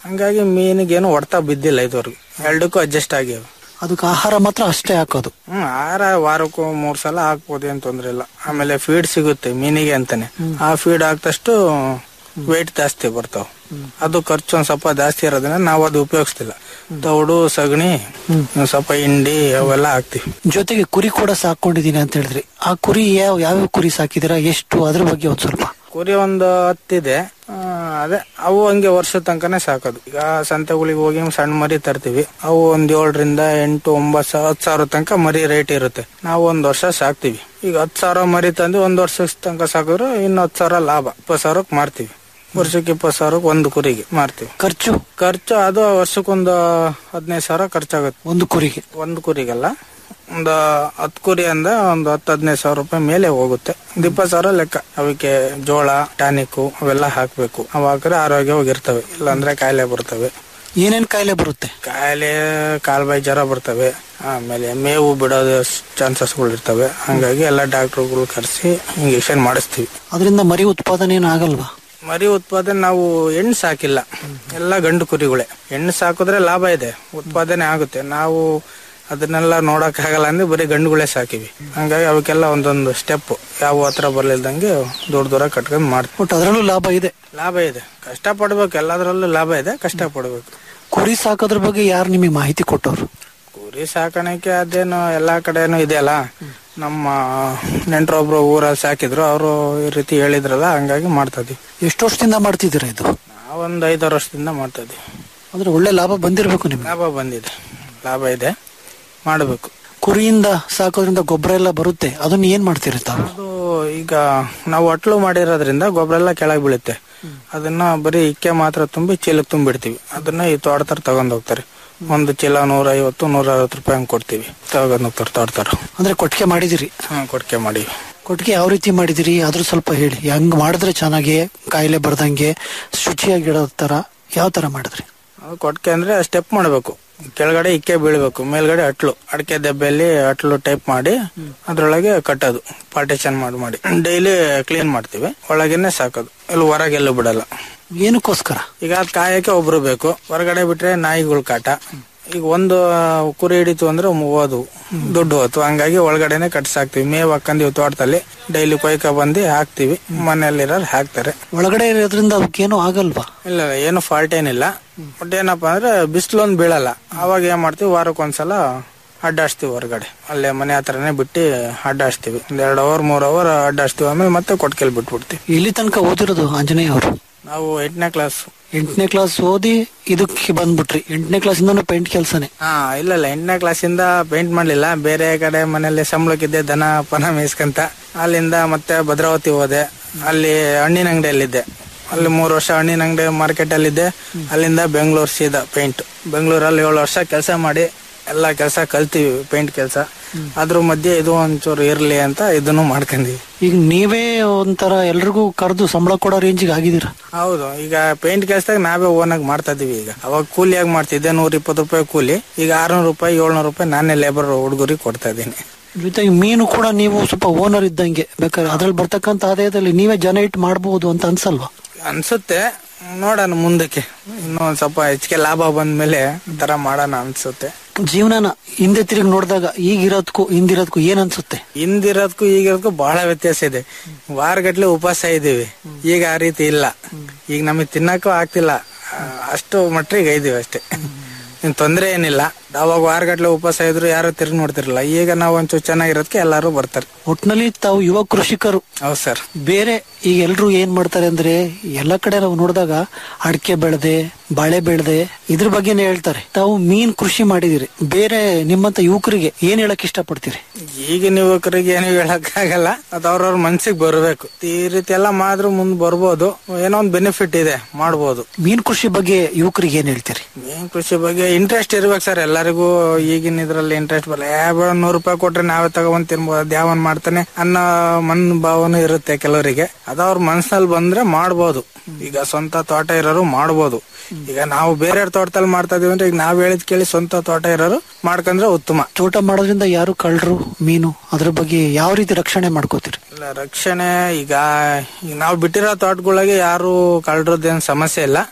ಹಂಗಾಗಿ ಮೀನಿಗೇನು ಹೊಡ್ತಾ ಬಿದ್ದಿಲ್ಲ ಇದುವರೆಗೂ ಎರಡಕ್ಕೂ ಅಡ್ಜಸ್ಟ್ ಆಗ್ಯಾವ ಅದಕ್ಕೆ ಆಹಾರ ಮಾತ್ರ ಅಷ್ಟೇ ಹಾಕೋದು ಹ್ಮ್ ಆಹಾರ ವಾರಕ್ಕೂ ಮೂರ್ ಸಲ ಹಾಕ್ಬೋದು ಏನ್ ತೊಂದ್ರೆ ಇಲ್ಲ ಆಮೇಲೆ ಫೀಡ್ ಸಿಗುತ್ತೆ ಮೀನಿಗೆ ಅಂತಾನೆ ಆ ಫೀಡ್ ಹಾಕ್ದಷ್ಟು ವೇಟ್ ಜಾಸ್ತಿ ಬರ್ತಾವ ಅದು ಖರ್ಚು ಒಂದ್ ಸ್ವಲ್ಪ ಜಾಸ್ತಿ ಇರೋದ್ರಿಂದ ನಾವು ಅದು ಉಪಯೋಗಿಸ್ತಿಲ್ಲ ತೌಡು ಸಗಣಿ ಒಂದ್ ಸ್ವಲ್ಪ ಹಿಂಡಿ ಅವೆಲ್ಲ ಹಾಕ್ತಿವಿ ಜೊತೆಗೆ ಕುರಿ ಕೂಡ ಸಾಕೊಂಡಿದೀನಿ ಅಂತ ಹೇಳಿದ್ರಿ ಆ ಕುರಿ ಯಾವ ಯಾವ ಕುರಿ ಸಾಕಿದಿರಾ ಎಷ್ಟು ಅದ್ರ ಬಗ್ಗೆ ಒಂದ್ ಸ್ವಲ್ಪ ಕುರಿ ಒಂದು ಹತ್ತಿದೆ ಆ, ಅದೇ ಅವು ಹಂಗೆ ವರ್ಷ ತನಕನೇ ಸಾಕೋದು ಈಗ ಸಂತೆಗಳಿಗೆ ಹೋಗಿ ಸಣ್ಣ ಮರಿ ತರ್ತೀವಿ ಅವು ಒಂದ್ ಏಳರಿಂದ ಎಂಟು ಒಂಬತ್ತು ಸಾವಿರ ಹತ್ತು ಸಾವಿರ ತನಕ ಮರಿ ರೇಟ್ ಇರುತ್ತೆ ನಾವು ಒಂದ್ ವರ್ಷ ಸಾಕ್ತಿವಿ ಈಗ ಹತ್ತು ಸಾವಿರ ಮರಿ ತಂದು ಒಂದ್ ವರ್ಷ ತನಕ ಸಾಕಿದ್ರೆ ಇನ್ನು ಹತ್ತು ಸಾವಿರ ಲಾಭ ಇಪ್ಪತ್ತು ಸಾವಿರಕ್ಕೆ ಮಾರ್ತೀವಿ ವರ್ಷಕ್ಕೆ ಇಪ್ಪತ್ತು ಸಾವಿರಕ್ಕೆ ಒಂದು ಕುರಿಗೆ ಮಾರ್ತೀವಿ ಖರ್ಚು ಖರ್ಚು ಅದು ವರ್ಷಕ್ಕೊಂದು ಹದಿನೈದು ಸಾವಿರ ಖರ್ಚಾಗುತ್ತೆ ಒಂದು ಕುರಿಗೆ ಒಂದು ಕುರಿಗಲ್ಲ ಒಂದು ಹತ್ತು ಕುರಿ ಅಂದ ಒಂದು ಹತ್ತು ಹದಿನೈದು ಸಾವಿರ ರೂಪಾಯಿ ಮೇಲೆ ಹೋಗುತ್ತೆ ಒಂದು ಇಪ್ಪತ್ತು ಸಾವಿರ ಲೆಕ್ಕ ಅವಕ್ಕೆ ಜೋಳ ಟಾನಿಕ್ಕು ಅವೆಲ್ಲ ಹಾಕ್ಬೇಕು ಅವಾಗ್ರೆ ಆರೋಗ್ಯವಾಗಿರ್ತವೆ ಇಲ್ಲಾಂದ್ರೆ ಕಾಯಿಲೆ ಬರ್ತವೆ ಏನೇನ್ ಕಾಯಿಲೆ ಬರುತ್ತೆ ಕಾಯಿಲೆ ಕಾಲ್ಬಾಯಿ ಜ್ವರ ಬರ್ತವೆ ಆಮೇಲೆ ಮೇವು ಬಿಡೋದು ಚಾನ್ಸಸ್ಗಳು ಇರ್ತವೆ ಹಂಗಾಗಿ ಎಲ್ಲ ಡಾಕ್ಟರ್ಗಳು ಕರೆಸಿ ಇಂಜೆಕ್ಷನ್ ಮಾಡಿಸ್ತೀವಿ ಅದರಿಂದ ಮರಿ ಉತ್ಪಾದನೆ ಏನು ಆಗಲ್ವಾ ಮರಿ ಉತ್ಪಾದನೆ ನಾವು ಹೆಣ್ಣು ಸಾಕಿಲ್ಲ ಎಲ್ಲ ಗಂಡು ಕುರಿಗಳೇ ಹೆಣ್ಣು ಸಾಕಿದ್ರೆ ಲಾಭ ಇದೆ ಉತ್ಪಾದನೆ ಆಗುತ್ತೆ ನಾವು ಅದನ್ನೆಲ್ಲ ನೋಡಕ್ ಆಗಲ್ಲ ಅಂದ್ರೆ ಬರೀ ಗಂಡುಗಳೇ ಸಾಕಿವಿ ಹಂಗಾಗಿ ಅವಕ್ಕೆಲ್ಲ ಒಂದೊಂದು ಸ್ಟೆಪ್ ಯಾವ ಹತ್ರ ಬರ್ಲಿಲ್ದಂಗೆ ದೂರ ದೂರ ಕಟ್ಕೊಂಡ್ ಮಾಡ್ತೀವಿ ಒಟ್ಟು ಅದರಲ್ಲೂ ಲಾಭ ಇದೆ ಲಾಭ ಇದೆ ಕಷ್ಟ ಪಡ್ಬೇಕು ಎಲ್ಲದರಲ್ಲೂ ಲಾಭ ಇದೆ ಕಷ್ಟ ಪಡ್ಬೇಕು ಕುರಿ ಸಾಕೋದ್ರ ಬಗ್ಗೆ ಯಾರು ನಿಮಗೆ ಮಾಹಿತಿ ಕೊಟ್ಟವ್ರು ಕುರಿ ಸಾಕಾಣಿಕೆ ಅದೇನು ಎಲ್ಲಾ ಕಡೆನೂ ಇದೆಯಲ್ಲ ನಮ್ಮ ನೆಂಟ್ರೊಬ್ರು ಊರಲ್ಲಿ ಸಾಕಿದ್ರು ಅವರು ಈ ರೀತಿ ಹೇಳಿದ್ರಲ್ಲ ಹಂಗಾಗಿ ಮಾಡ್ತಾ ಇದೀವಿ ಎಷ್ಟು ವರ್ಷದಿಂದ ಮಾಡ್ತಿದ್ದೀರಾ ಇದು ನಾವೊಂದು ಐದಾರು ವರ್ಷದಿಂದ ಮಾಡ್ತಾ ಇದೀವಿ ಅಂದ್ರೆ ಒಳ್ಳೆ ಲಾಭ ಬಂದಿರ್ಬೇಕು ನಿಮ್ಗೆ ಲಾಭ ಬಂದಿದೆ ಲಾಭ ಇದೆ ಮಾಡಬೇಕು ಕುರಿಯಿಂದ ಸಾಕೋದ್ರಿಂದ ಗೊಬ್ಬರ ಎಲ್ಲ ಬರುತ್ತೆ ಅದನ್ನ ಏನ್ ಮಾಡ್ತೀರಿ ತಾವು ಅದು ಈಗ ನಾವು ಅಟ್ಲು ಮಾಡಿರೋದ್ರಿಂದ ಗೊಬ್ಬರ ಎಲ್ಲ ಕೆಳಗೆ ಬೀಳುತ್ತೆ ಅದನ್ನ ಬರೀ ಇಕ್ಕೆ ಮಾತ್ರ ತುಂಬಿ ಚೀಲಕ್ಕೆ ತುಂಬಿಡ್ತೀವಿ ಅದನ್ನ ಈ ತೋಟತಾರ ತಗೊಂಡ್ ಹೋಗ್ತಾರೆ ಒಂದು ಚೀಲ ನೂರ ಐವತ್ತು ನೂರ ಅರವತ್ತು ರೂಪಾಯಿ ಹಂಗ್ ಕೊಡ್ತೀವಿ ತಗೊಂಡ್ ಹೋಗ್ತಾರೆ ತೋಟತಾರ ಅಂದ್ರೆ ಕೊಟ್ಟಿಗೆ ಮಾಡಿದಿರಿ ಹ್ಮ್ ಕೊಟ್ಟಿಗೆ ಮಾಡಿವಿ ಕೊಟ್ಟಿಗೆ ಯಾವ ರೀತಿ ಮಾಡಿದಿರಿ ಅದ್ರ ಸ್ವಲ್ಪ ಹೇಳಿ ಹೆಂಗ್ ಮಾಡಿದ್ರೆ ಚೆನ್ನಾಗಿ ಕಾಯಿಲೆ ಬರ್ದಂಗೆ ಶುಚಿಯಾಗಿಡೋ ತರ ಯಾವ ತರ ಮಾಡಿದ್ರಿ ಅದು ಕೊಟ್ಟಿಗೆ ಅಂದ್ರೆ ಸ್ಟೆಪ್ ಮಾಡಬೇಕು ಕೆಳಗಡೆ ಇಕ್ಕೆ ಬೀಳ್ಬೇಕು ಮೇಲ್ಗಡೆ ಅಟ್ಲು ಅಡಿಕೆ ದೆಬ್ಬೆಯಲ್ಲಿ ಅಟ್ಲು ಟೈಪ್ ಮಾಡಿ ಅದ್ರೊಳಗೆ ಕಟ್ಟೋದು ಪಾರ್ಟಿಷನ್ ಮಾಡಿ ಮಾಡಿ ಡೈಲಿ ಕ್ಲೀನ್ ಮಾಡ್ತೀವಿ ಒಳಗೇನೆ ಸಾಕೋದು ಇಲ್ಲಿ ಹೊರಗೆಲ್ಲೂ ಬಿಡಲ್ಲ ಏನಕ್ಕೋಸ್ಕರ ಈಗ ಅದ್ ಕಾಯಕ್ಕೆ ಒಬ್ರು ಬೇಕು ಹೊರಗಡೆ ಬಿಟ್ರೆ ನಾಯಿಗಳ ಕಾಟ ಈಗ ಒಂದು ಕುರಿ ಹಿಡಿತು ಅಂದ್ರೆ ಹೋದು ದುಡ್ಡು ಹೋತು ಹಂಗಾಗಿ ಒಳಗಡೆನೆ ಕಟ್ಸಾಕ್ತಿವಿ ಮೇವ್ ಹಾಕಂದಿವಿ ತೋಟದಲ್ಲಿ ಡೈಲಿ ಕೊಯ್ಕ ಬಂದು ಹಾಕ್ತಿವಿ ಮನೆಯಲ್ಲಿರೋರು ಹಾಕ್ತಾರೆ ಒಳಗಡೆ ಇರೋದ್ರಿಂದ ಅವಕ್ಕೇನು ಆಗಲ್ವಾ ಇಲ್ಲ ಇಲ್ಲ, ಏನು ಫಾಲ್ಟ್ ಏನಿಲ್ಲ ಬಟ್ ಏನಪ್ಪಾ ಅಂದ್ರೆ ಬಿಸಿಲೊಂದು ಬೀಳಲ್ಲ ಅವಾಗ ಏನ್ ಮಾಡ್ತೀವಿ ವಾರಕ್ಕೊಂದ್ಸಲ ಅಡ್ಡಾಡ್ಸ್ತೀವಿ ಹೊರಗಡೆ ಅಲ್ಲೇ ಮನೆ ಹತ್ರನೇ ಬಿಟ್ಟು ಅಡ್ಡಾಡ್ಸ್ತೀವಿ ಒಂದ್ ಎರಡು ಅವರ್ ಮೂರ್ ಅವರ್ ಅಡ್ಡಾಡ್ಸ್ತೀವಿ ಆಮೇಲೆ ಮತ್ತೆ ಕೊಟ್ಕೆಲ್ ಬಿಟ್ಬಿಡ್ತೀವಿ ಇಲ್ಲಿ ತನಕ ಓದಿರೋದು ಆಂಜನೇಯ ಅವರು ನಾವು ಎಂಟನೇ ಕ್ಲಾಸ್ ಎಂಟನೇ ಕ್ಲಾಸ್ ಓದಿ ಇದಕ್ಕೆ ಬಂದ್ಬಿಟ್ರಿ ಎಂಟನೇ ಕ್ಲಾಸ್ ಇಂದನೂ ಪೇಂಟ್ ಕೆಲಸನೇ ಹಾ ಇಲ್ಲ ಇಲ್ಲ ಎಂಟನೇ ಕ್ಲಾಸಿಂದ ಪೇಂಟ್ ಮಾಡ್ಲಿಲ್ಲ ಬೇರೆ ಕಡೆ ಮನೆಯಲ್ಲಿ ಸಂಬಳಕ್ಕಿದ್ದೆ ದನ ಪನ ಮೇಯ್ಸ್ಕಂತ ಅಲ್ಲಿಂದ ಮತ್ತೆ ಭದ್ರಾವತಿ ಹೋದೆ ಅಲ್ಲಿ ಹಣ್ಣಿನ ಅಂಗಡಿಯಲ್ಲಿದ್ದೆ ಅಲ್ಲಿ ಮೂರು ವರ್ಷ ಹಣ್ಣಿನ ಅಂಗಡಿ ಮಾರ್ಕೆಟ್ ಅಲ್ಲಿದ್ದೆ ಅಲ್ಲಿಂದ ಬೆಂಗಳೂರು ಸೀದಾ ಪೇಂಟ್ ಬೆಂಗಳೂರಲ್ಲಿ ಏಳು ವರ್ಷ ಕೆಲಸ ಮಾಡಿ ಎಲ್ಲ ಕೆಲಸ ಕಲ್ತೀವಿ ಪೇಂಟ್ ಕೆಲಸ ಅದ್ರ ಮಧ್ಯೆ ಇದು ಒಂಚೂರು ಇರ್ಲಿ ಅಂತ ಇದನ್ನು ಮಾಡ್ಕೊಂಡ್ವಿ ಈಗ ನೀವೇ ಒಂಥರ ಎಲ್ರಿಗೂ ಕರೆದು ಸಂಬಳ ಕೊಡೋ ರೇಂಜಿಗೆ ಆಗಿದ್ದೀರಾ ಹೌದು ಈಗ ಪೇಂಟ್ ಕೆಲಸದಾಗ ನಾವೇ ಓನ್ ಆಗಿ ಮಾಡ್ತಾ ಇದೀವಿ ಈಗ ಅವಾಗ ಕೂಲಿಯಾಗಿ ಮಾಡ್ತಿದ್ದೆ ನೂರ ಇಪ್ಪತ್ತು ರೂಪಾಯಿ ಕೂಲಿ ಈಗ ಆರ್ನೂರು ರೂಪಾಯಿ ಏಳ್ನೂರು ರೂಪಾಯಿ ನಾನೇ ಲೇಬರ್ ಹುಡುಗರಿಗೆ ಕೊಡ್ತಾ ಇದ್ದೀನಿ ಜೊತೆಗೆ ಮೀನು ಕೂಡ ನೀವು ಸ್ವಲ್ಪ ಓನರ್ ಇದ್ದಂಗೆ ಬೇಕಾದ್ರೆ ಅದ್ರಲ್ಲಿ ಬರ್ತಕ್ಕಂತ ಆದಾಯದಲ್ಲಿ ನೀವೇ ಜನ ಇಟ್ಟು ಮಾಡಬಹುದು ಅಂತ ಅನ್ಸಲ್ವಾ ಅನ್ಸುತ್ತೆ ನೋಡೋಣ ಮುಂದಕ್ಕೆ ಇನ್ನೂ ಒಂದ್ ಸ್ವಲ್ಪ ಹೆಚ್ಚಿಗೆ ಲಾಭ ಬಂದ್ಮೇಲೆ ಈ ತರ ಮಾಡೋಣ ಅನ್ಸುತ್ತೆ ಜೀವನನ ಹಿಂದೆ ತಿರುಗಿ ನೋಡಿದಾಗ ಈಗಿರೋದಕ್ಕೂ ಹಿಂದಿರೋದಕ್ಕೂ ಏನ್ ಅನ್ಸುತ್ತೆ ಹಿಂದಿರೋದಕ್ಕೂ ಈಗಿರೋದಕ್ಕೂ ಬಹಳ ವ್ಯತ್ಯಾಸ ಇದೆ ವಾರಗಟ್ಲೆ ಉಪವಾಸ ಇದೀವಿ ಈಗ ಆ ರೀತಿ ಇಲ್ಲ ಈಗ ನಮಗೆ ತಿನ್ನಕ್ಕೂ ಆಗ್ತಿಲ್ಲ ಆ, ಅಷ್ಟು ಮಟ್ಟಿಗೆ ಇದೀವಿ ಅಷ್ಟೇ ಇನ್ ತೊಂದ್ರೆ ಏನಿಲ್ಲ ಅವಾಗ ವಾರಗಟ್ಲೆ ಉಪವಾಸ ಇದ್ರು ಯಾರು ತಿರುಗಿ ನೋಡ್ತಿರಲಿಲ್ಲ ಈಗ ನಾವು ಒಂಚೂರು ಚೆನ್ನಾಗಿರೋದಕ್ಕೆ ಎಲ್ಲಾರು ಬರ್ತಾರೆ ಒಟ್ನಲ್ಲಿ ತಾವು ಯುವ ಕೃಷಿಕರು ಹೌದು ಸರ್ ಬೇರೆ ಈಗ ಎಲ್ರು ಏನ್ ಮಾಡ್ತಾರೆ ಅಂದ್ರೆ ಎಲ್ಲ ಕಡೆ ನಾವು ನೋಡಿದಾಗ ಅಡಿಕೆ ಬೆಳೆದೆ ಬಾಳೆ ಬೆಳೆದೆ ಇದ್ರ ಬಗ್ಗೆನೇ ಹೇಳ್ತಾರೆ ತಾವು ಮೀನ್ ಕೃಷಿ ಮಾಡಿದಿರಿ ಬೇರೆ ನಿಮ್ಮಂತ ಯುವಕರಿಗೆ ಏನ್ ಹೇಳಕ್ ಇಷ್ಟಪಡ್ತೀರಿ ಈಗಿನ ಯುವಕರಿಗೆ ಏನು ಹೇಳಕ್ಕಾಗಲ್ಲ ಅದು ಅವ್ರವ್ರ ಮನ್ಸಿಗೆ ಬರಬೇಕು ಈ ರೀತಿ ಎಲ್ಲ ಮಾಡಿದ್ರು ಮುಂದ್ ಬರ್ಬೋದು ಏನೋ ಒಂದು ಬೆನಿಫಿಟ್ ಇದೆ ಮಾಡ್ಬೋದು ಮೀನ್ ಕೃಷಿ ಬಗ್ಗೆ ಯುವಕರಿಗೆ ಏನ್ ಹೇಳ್ತೀರಿ ಮೀನ್ ಕೃಷಿ ಬಗ್ಗೆ ಇಂಟ್ರೆಸ್ಟ್ ಇರ್ಬೇಕು ಸರ್ ಎಲ್ಲರಿಗೂ ಈಗಿನ ಇದ್ರಲ್ಲಿ ಇಂಟ್ರೆಸ್ಟ್ ಬರಲ್ಲ ಯಾ ಬೇಡ ನೂರು ರೂಪಾಯಿ ಕೊಟ್ರೆ ನಾವೇ ತಗೊಂಡ್ ತಿನ್ಬೋದು ಅದ್ ಯಾವನ್ ಮಾಡ್ತಾನೆ ಅನ್ನೋ ಮನ್ ಭಾವನೆ ಇರುತ್ತೆ ಕೆಲವರಿಗೆ ಅದ ಅವ್ರ ಮನ್ಸಲ್ಲಿ ಬಂದ್ರೆ ಮಾಡ್ಬೋದು ಈಗ ಸ್ವಂತ ತೋಟ ಇರೋರು ಮಾಡ್ಬೋದು ಈಗ ನಾವು ಬೇರೆ ತೋಟದಲ್ಲಿ ಮಾಡ್ತಾ ಇದೀವಿ ಅಂದ್ರೆ ಈಗ ನಾವ್ ಹೇಳಿದ್ ಕೇಳಿ ಸ್ವಂತ ತೋಟ ಇರೋರು ಮಾಡ್ಕೊಂಡ್ರೆ ಉತ್ತಮ ತೋಟ ಮಾಡೋದ್ರಿಂದ ಯಾರು ಕಳ್ರು ಮೀನು ಅದ್ರ ಬಗ್ಗೆ ಯಾವ ರೀತಿ ರಕ್ಷಣೆ ಮಾಡ್ಕೋತೀರಿ ಇಲ್ಲ ರಕ್ಷಣೆ ಈಗ ಈಗ ನಾವು ಬಿಟ್ಟಿರೋ ತೋಟಗಳಿಗೆ ಯಾರು ಕಳ್ರದ್ದೇನ್ ಸಮಸ್ಯೆ ಇಲ್ಲ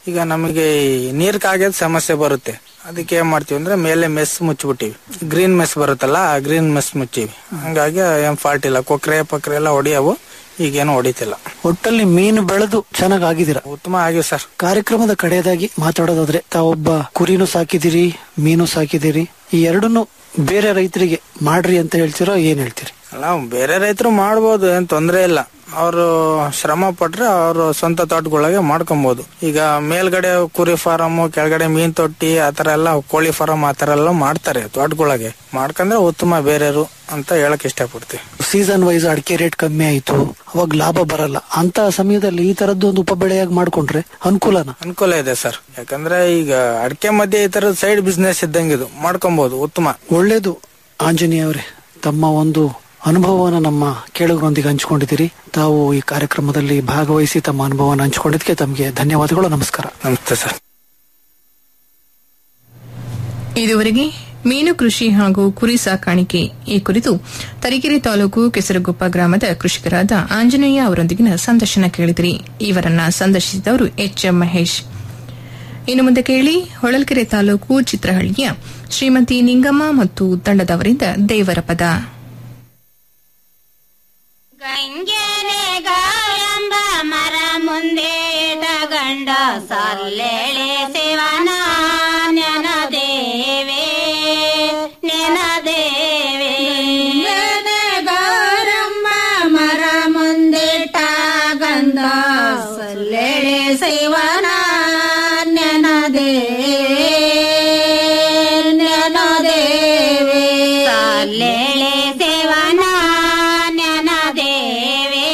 ಈಗ ನಮಗೆ ನೀರ್ ಕಾಗ್ಯದ ಸಮಸ್ಯೆ ಬರುತ್ತೆ ಅದಕ್ಕೆ ಏನ್ ಮಾಡ್ತೀವಿ ಅಂದ್ರೆ ಮೇಲೆ ಮೆಸ್ ಮುಚ್ಚಿಬಿಟ್ಟಿವಿ ಗ್ರೀನ್ ಮೆಸ್ ಬರುತ್ತಲ್ಲ ಆ ಗ್ರೀನ್ ಮೆಸ್ ಮುಚ್ಚಿವಿ ಹಂಗಾಗಿ ಏನ್ ಫಾಲ್ಟ್ ಇಲ್ಲ ಕೊಕ್ರೆ ಪಕ್ರೆ ಎಲ್ಲ ಹೊಡಿಯವು ಈಗೇನು ಹೊಡಿತಿಲ್ಲ ಒಟ್ಟಲ್ಲಿ ಮೀನು ಬೆಳೆದು ಚೆನ್ನಾಗ್ ಆಗಿದ್ದೀರಾ ಉತ್ತಮ ಆಗಿವೆ ಸರ್ ಕಾರ್ಯಕ್ರಮದ ಕಡೆಯದಾಗಿ ಮಾತಾಡೋದಾದ್ರೆ ತಾವೊಬ್ಬ ಕುರಿನೂ ಸಾಕಿದಿರಿ ಮೀನು ಸಾಕಿದಿರಿ ಈ ಎರಡನ್ನು ಬೇರೆ ರೈತರಿಗೆ ಮಾಡ್ರಿ ಅಂತ ಹೇಳ್ತೀರೋ ಏನ್ ಹೇಳ್ತೀರಿ ಅಲ್ಲ ಬೇರೆ ರೈತರು ಮಾಡ್ಬೋದು ಏನ್ ತೊಂದ್ರೆ ಇಲ್ಲ ಅವರು ಶ್ರಮ ಪಟ್ರೆ ಅವರು ಸ್ವಂತ ತೋಟದೊಳಗೆ ಮಾಡ್ಕೊಬಹುದು ಈಗ ಮೇಲ್ಗಡೆ ಕುರಿ ಫಾರಂ ಕೆಳಗಡೆ ಮೀನ್ ತೊಟ್ಟಿ ಆತರ ಎಲ್ಲ ಕೋಳಿ ಫಾರಂ ಆತರ ಎಲ್ಲ ಮಾಡ್ತಾರೆ ತೋಟದೊಳಗೆ ಮಾಡ್ಕೊಂಡ್ರೆ ಉತ್ತಮ ಬೇರೆಯವರು ಅಂತ ಹೇಳಕ್ ಇಷ್ಟಪಡ್ತೀವಿ ಸೀಸನ್ ವೈಸ್ ಅಡಿಕೆ ರೇಟ್ ಕಮ್ಮಿ ಆಯ್ತು ಅವಾಗ ಲಾಭ ಬರಲ್ಲ ಅಂತ ಸಮಯದಲ್ಲಿ ಈ ತರದ್ದು ಒಂದು ಉಪ ಬೆಳೆಯಾಗಿ ಮಾಡ್ಕೊಂಡ್ರೆ ಅನುಕೂಲನ ಅನುಕೂಲ ಇದೆ ಸರ್ ಯಾಕಂದ್ರೆ ಈಗ ಅಡಿಕೆ ಮಧ್ಯೆ ಈ ತರದ ಸೈಡ್ ಬಿಸ್ನೆಸ್ ಇದ್ದಂಗಿದು ಮಾಡ್ಕೊಬಹುದು ಉತ್ತಮ ಒಳ್ಳೇದು ಆಂಜನೇಯ ಅವರೇ ತಮ್ಮ ಒಂದು ಅನುಭವವನ್ನು ನಮ್ಮ ಕೇಳುಗರೊಂದಿಗೆ ಹಂಚಿಕೊಂಡಿದ್ದೀರಿ ತಾವು ಈ ಕಾರ್ಯಕ್ರಮದಲ್ಲಿ ಭಾಗವಹಿಸಿ ತಮ್ಮ ಅನುಭವವನ್ನು ಹಂಚಿಕೊಂಡಿದ್ದಕ್ಕೆ ತಮಗೆ ಧನ್ಯವಾದಗಳು ನಮಸ್ಕಾರ ನಮಸ್ತೆ ಸರ್ ಇದುವರೆಗೆ ಮೀನು ಕೃಷಿ ಹಾಗೂ ಕುರಿ ಸಾಕಾಣಿಕೆ ಈ ಕುರಿತು ತರೀಕೆರೆ ತಾಲೂಕು ಕೆಸರಗುಪ್ಪ ಗ್ರಾಮದ ಕೃಷಿಕರಾದ ಆಂಜನೇಯ ಅವರೊಂದಿಗಿನ ಸಂದರ್ಶನ ಕೇಳಿದಿರಿ ಇವರನ್ನ ಸಂದರ್ಶಿಸಿದವರು ಎಚ್ ಎಂ ಮಹೇಶ್ ಇನ್ನು ಮುಂದೆ ಕೇಳಿ ಹೊಳಲ್ಕೆರೆ ತಾಲೂಕು ಚಿತ್ರಹಳ್ಳಿಯ ಶ್ರೀಮತಿ ನಿಂಗಮ್ಮ ಮತ್ತು ತಂಡದವರಿಂದ ದೇವರ ಪದ ಗಂಗೆನೆ ಗಾಯಂಬ ಮರ ಮುಂದೆ ಗಂಡ ಸಲ್ಲೆಳೆ ಶಿವನ ನೆನದೇವೆ ನೆನದೇವೆ ಗಾರಮ್ಮ ಮರ ಮುಂದಿಟ್ಟ ಗಂಧ ಸಲ್ಲೆಳೆ ಶಿವನ ನೆನದೇವೆ ನೆನದೇವೆ ಸಲ್ಲೆಳೆ ಶಿವನ ನೆನದೇವೆ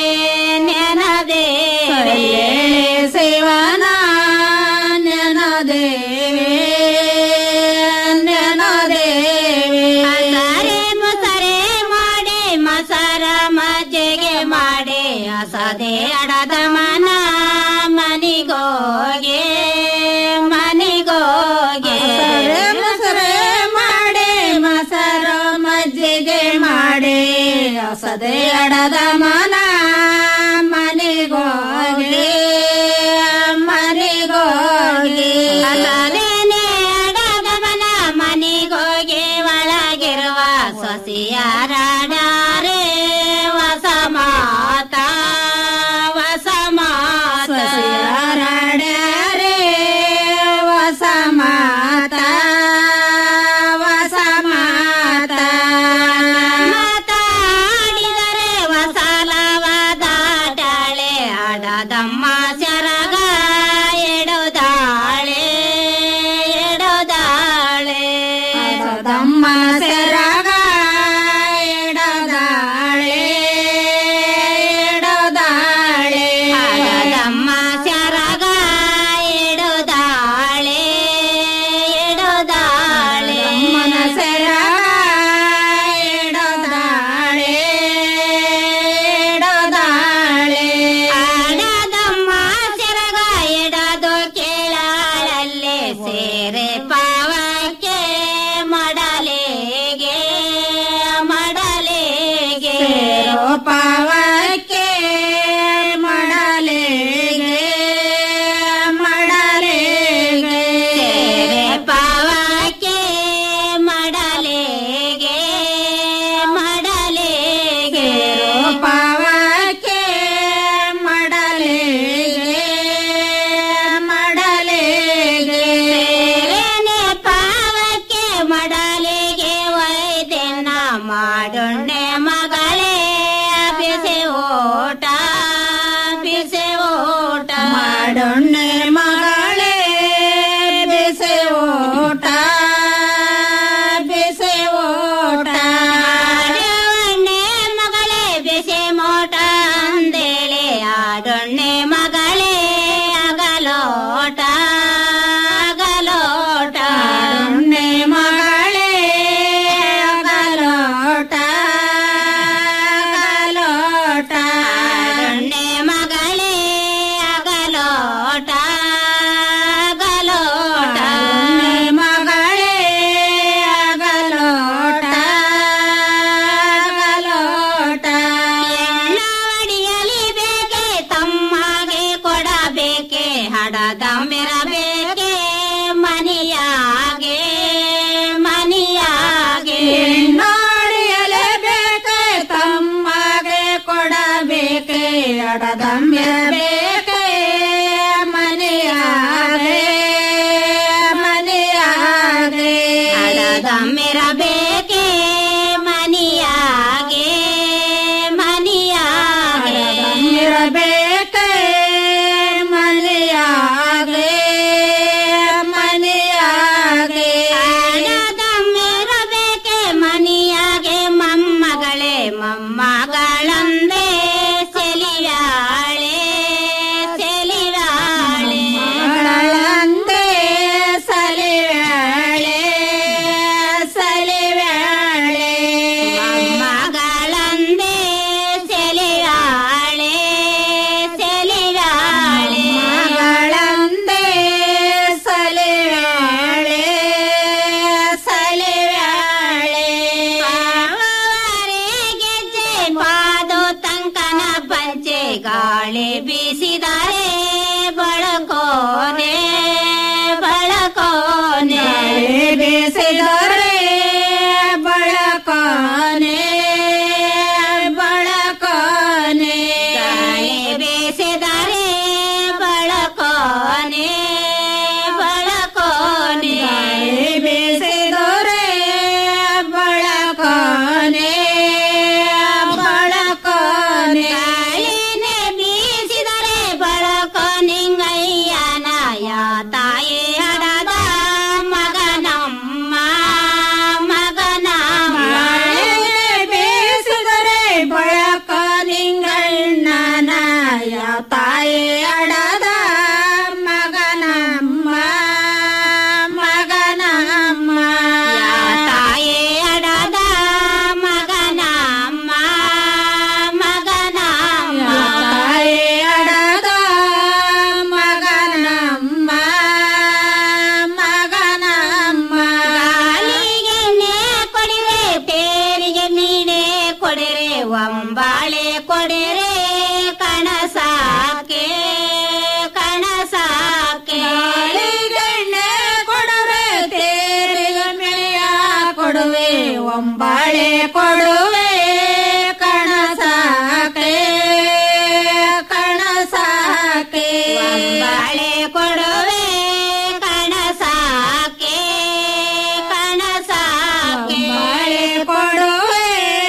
ನೆನದೇವೆ ಶಿವನ ನೆನದೇವೆ ನೆನದೇವೆ ಅಸರೆ ಮುಸರೆ ಮಾಡಿ ಮಸರ ಮಜ್ಜೆಗೆ ಮಾಡಿ ಅಸದೆ ಅಡದ ಮನ ಮನಿಗೋಗೆ ಮನಿಗೋಗೆ ಮಸರೆ ಮಾಡಿ ಮಸರ ಮಜ್ಜಿಗೆ ಮಾಡಿ ಅಸದೆ ಅಡದ ಮನ ಮನಿಗೋಗಿ ಮನಿಗೋಗಿ ಅಸದೇನೆ ಅಡದ ಮನ ಮನಿಗೋಗಿ ಒಳಗಿರುವ ಸೊಸಿಯಾರಾಡಾರೆ ವಸ ಮಾತ ವಸ ಮಾತ ಸೊಸಿಯಾರಾಡಾರೆ ವಸ ಮಾತ ವಸ ಮಾತ ಮಾತಾಡಿದರೆ ವಸಲವಾದಾಟಳೆ ಆಡದಮ್ಮ ಸರಗ ಎಡದಾಳೆ ಎಡದಾಳೆ ಆಡದಮ್ಮ ಸರಗ ಎಡದಾಳೆ ಎಡದಾಳೆ ಆಡದಮ್ಮ ಸರಗ ಎಡದಾಳೆ ಎಡದಾಳೆ ಅಮ್ಮನ ಸರಗ ಎಡದಾಳೆ ಎಡದಾಳೆ ಆಡದಮ್ಮ ಸೆರಗ ಎಡದು ಕೇಳಾಳಲ್ಲೇ ಸೇರೆ ಪಾವಕ್ಕೆ ಮಡಲೆಗೆ ಮಡಲೆಗೆ ಪಾವಕ್ಕೆ ಮಡಲೆಗೆ ಮಡಲೆಗೆ ಪಾವಕ್ಕೆ ಮಡಲೆಗೆ ಮಡಲೆಗೆ ಪಾವಕ್ಕೆ ಮಡಲೆಗೆ ಮಡಲೆಗೆ ಸೇರೆನೆ ಪಾವಕ್ಕೆ ಮಡಲೆಗೆ ವೈದ್ಯನ ಮಾಡೋಣ್ಣೆ ಮಗಳೇ ಬಿಸಿ ಓಟ ಬಿಸಿ ಓಟ ಮಾಡೋಣ್ಣೆ ಮಗಳೇ ಬಿಸಿ ಓಟ ಬಿಸಿ ಓಟ ಮಾಡೊಣ್ಣೆ ಮಗಳೇ ಬಿಸಿ ಮೋಟ ಅಂದೇಳೆ ಆಡೊಣ್ಣೆ ಮಗಳೇ ಅಗಲೋಟ ಅಗಲೋಟ ಆಡೊಣ್ಣೆ ಮಗಳೇ ಅಗಲೋಟ ಅಗಲೋಟ ಆಡದಮ್ಮಿರಬೇಕೆ ಮನೆಯಾಗೆ ಮನೆಯಾಗೆ ಆಡದಮ್ಮಿರಬೇಕೆ ಮನಿಯಾಗೆ ಮನಿಯಾಗೆ ಇರಬೇಕೆ ಮನೆಯಾಗೆ ಮನೆಯಾಗೆ ಆಡದಮ್ಮಿರಬೇಕೆ ಮನಿಯಾಗೆ ಮೊಮ್ಮಗಳೇ ಮೊಮ್ಮಗಳಂದೇ ಸೆಲಿಯಾಳೆ ಸೆಲಿಯಾಳೆ ಮಗಳಂದೇ ಸಲಿವ್ಯಾಳೆ ಸಲಿವ್ಯಾಳೆ ಮೊಮ್ಮಗಳಂದೇ ಸೆಲಿವ್ಯಾಳೆ ಸೆಲಿವ್ಯಾಳೆ ಮಗಳಂದೇ ಸಲಿವ್ಯಾಳೆ ಸಲಿವ್ಯಾಳೆ ಗೆಜ್ಜೆ ಪಾದು ತಂಕನ ಪಂಚೆ ಗಾಳಿ ಬೀಸಿದರೆ ಬಳಕೋನೆ ಬಳಕೋನೆ ಬೀಸಿದರೆ ಬಳಕೋನೆ ಬಳಕೋನೆ ಗಾಳಿ ಬೀಸಿದರೆ ಬಳಕೋನೆ ಬಳಕೋನೆ ಗಾಳಿ ಬೀಸಿದರೆ ಬಳಕೋನೆ ಬಳಕೋನೆ ಗಾಳಿನೇ ಬೀಸಿದರೆ ಬಳಕೋನಿಂಗಯ್ಯನಯ ತಾಯಿ ಹಡದ ಮಗನಮ್ಮ ಮಗನಮ್ಮ ಬೀಸಿದರೆ ಬಳಕೋನಿಂಗಣ್ಣನಯ ತಾಯಿ ಹಡದ ಮಗನಮ್ಮ ಮಗನಮ್ಮ ತಾಯಿ ಹಡದ ಮಗನಮ್ಮ ಮಗನಮ್ಮ ತಾಯಿ ಹಡದ ಮಗನಮ್ಮ ಮಗನಮ್ಮ ಗಾಲಿಗೆ ನೇ ಕೊಡಿರೆ ಪೇರಿಗೆ ಮೀನೆ ಕೊಡಿರೆ ಒಂಬಾಳೆ ಕೊಡಿರೆ ಕಣಸಾಕೆ ಕಣಸಾಕೆ ಗಾಳಿಗೆಣ್ಣೆ ಕೊಡುವೆ ತೇರಿಗೆ ಮೇಯ ಕೊಡುವೆ ಒಂಬಾಳೆ ಕೊಡುವೆ ಕಣಸಾಕೆ ಕಣಸಾಕೆ ಒಂಬಾಳೆ ಕೊಡುವೆ ಕಣಸಾಕೆ ಕಣಸಾಕೆ ಬಾಳೆ ಕೊಡುವೆ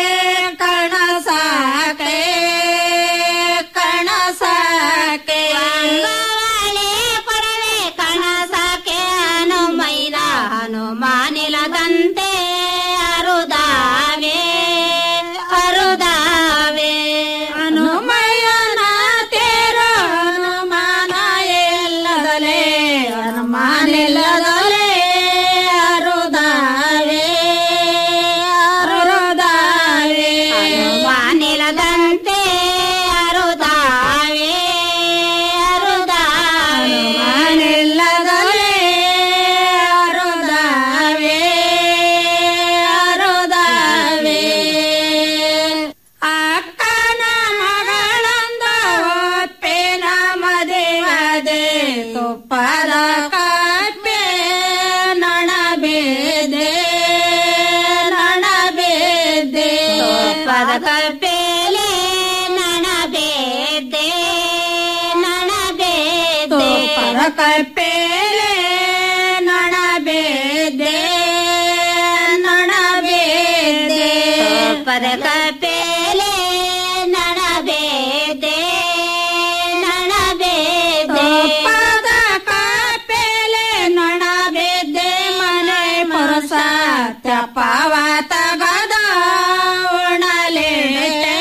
ಕಣಸಾಕೆ ಕಣಸಾಕೆ ಅಂಗವಾಳೆ ಕೊಡುವೆ ಕಣಸಾಕೆ ಹನುಮೈದ ಹನುಮಾನಿಲದಂತೆ ಅರುದಾವೆ ಅರುದಾವೆ ಹನುಮಯ್ಯನ ತೇರು ಹನುಮಾನ ಎಲ್ಲದಲೆ ಹನುಮಾನಿಲ್ಲದಲೆ ಅರುದಾವೆ ಅರುದಾವೆ ಹನುಮಾನಿಲದಂತೆ ಅರುದಾವೆ ಅರುದಾವೆ ಹನುಮಾನಿಲ್ಲದಲೆ ಅರುದಾವೆ ಅರುದಾವೆ ಅಕ್ಕನ ಮಗಳಂದು ಒಪ್ಪೆನ ಮದುವದೆ ತುಪ್ಪದ ಕಪ್ಪೆ ನಣಬೇದೆ ನಣಬೇದೆ ತುಪ್ಪದ ಕಪ್ಪೆಲೆ ನಣಬೇದೆ ನಣಬೇದೆ ತುಪ್ಪದ ಕಪ್ಪೆಲೆ ನಣಬೇದೆ ನಣಬೇದೆ ತುಪ್ಪದ ಕಪ್ಪೆಲೆ ನಣಬೇದೆ ನಣಬೇದೆ ತುಪ್ಪದ ಕಪ್ಪೆಲೆ ನಣಬೇದೆ ಮನೆ ಪುರುಷ ತಪ್ಪವ ತಗದ ಉಣಲೇಟೆ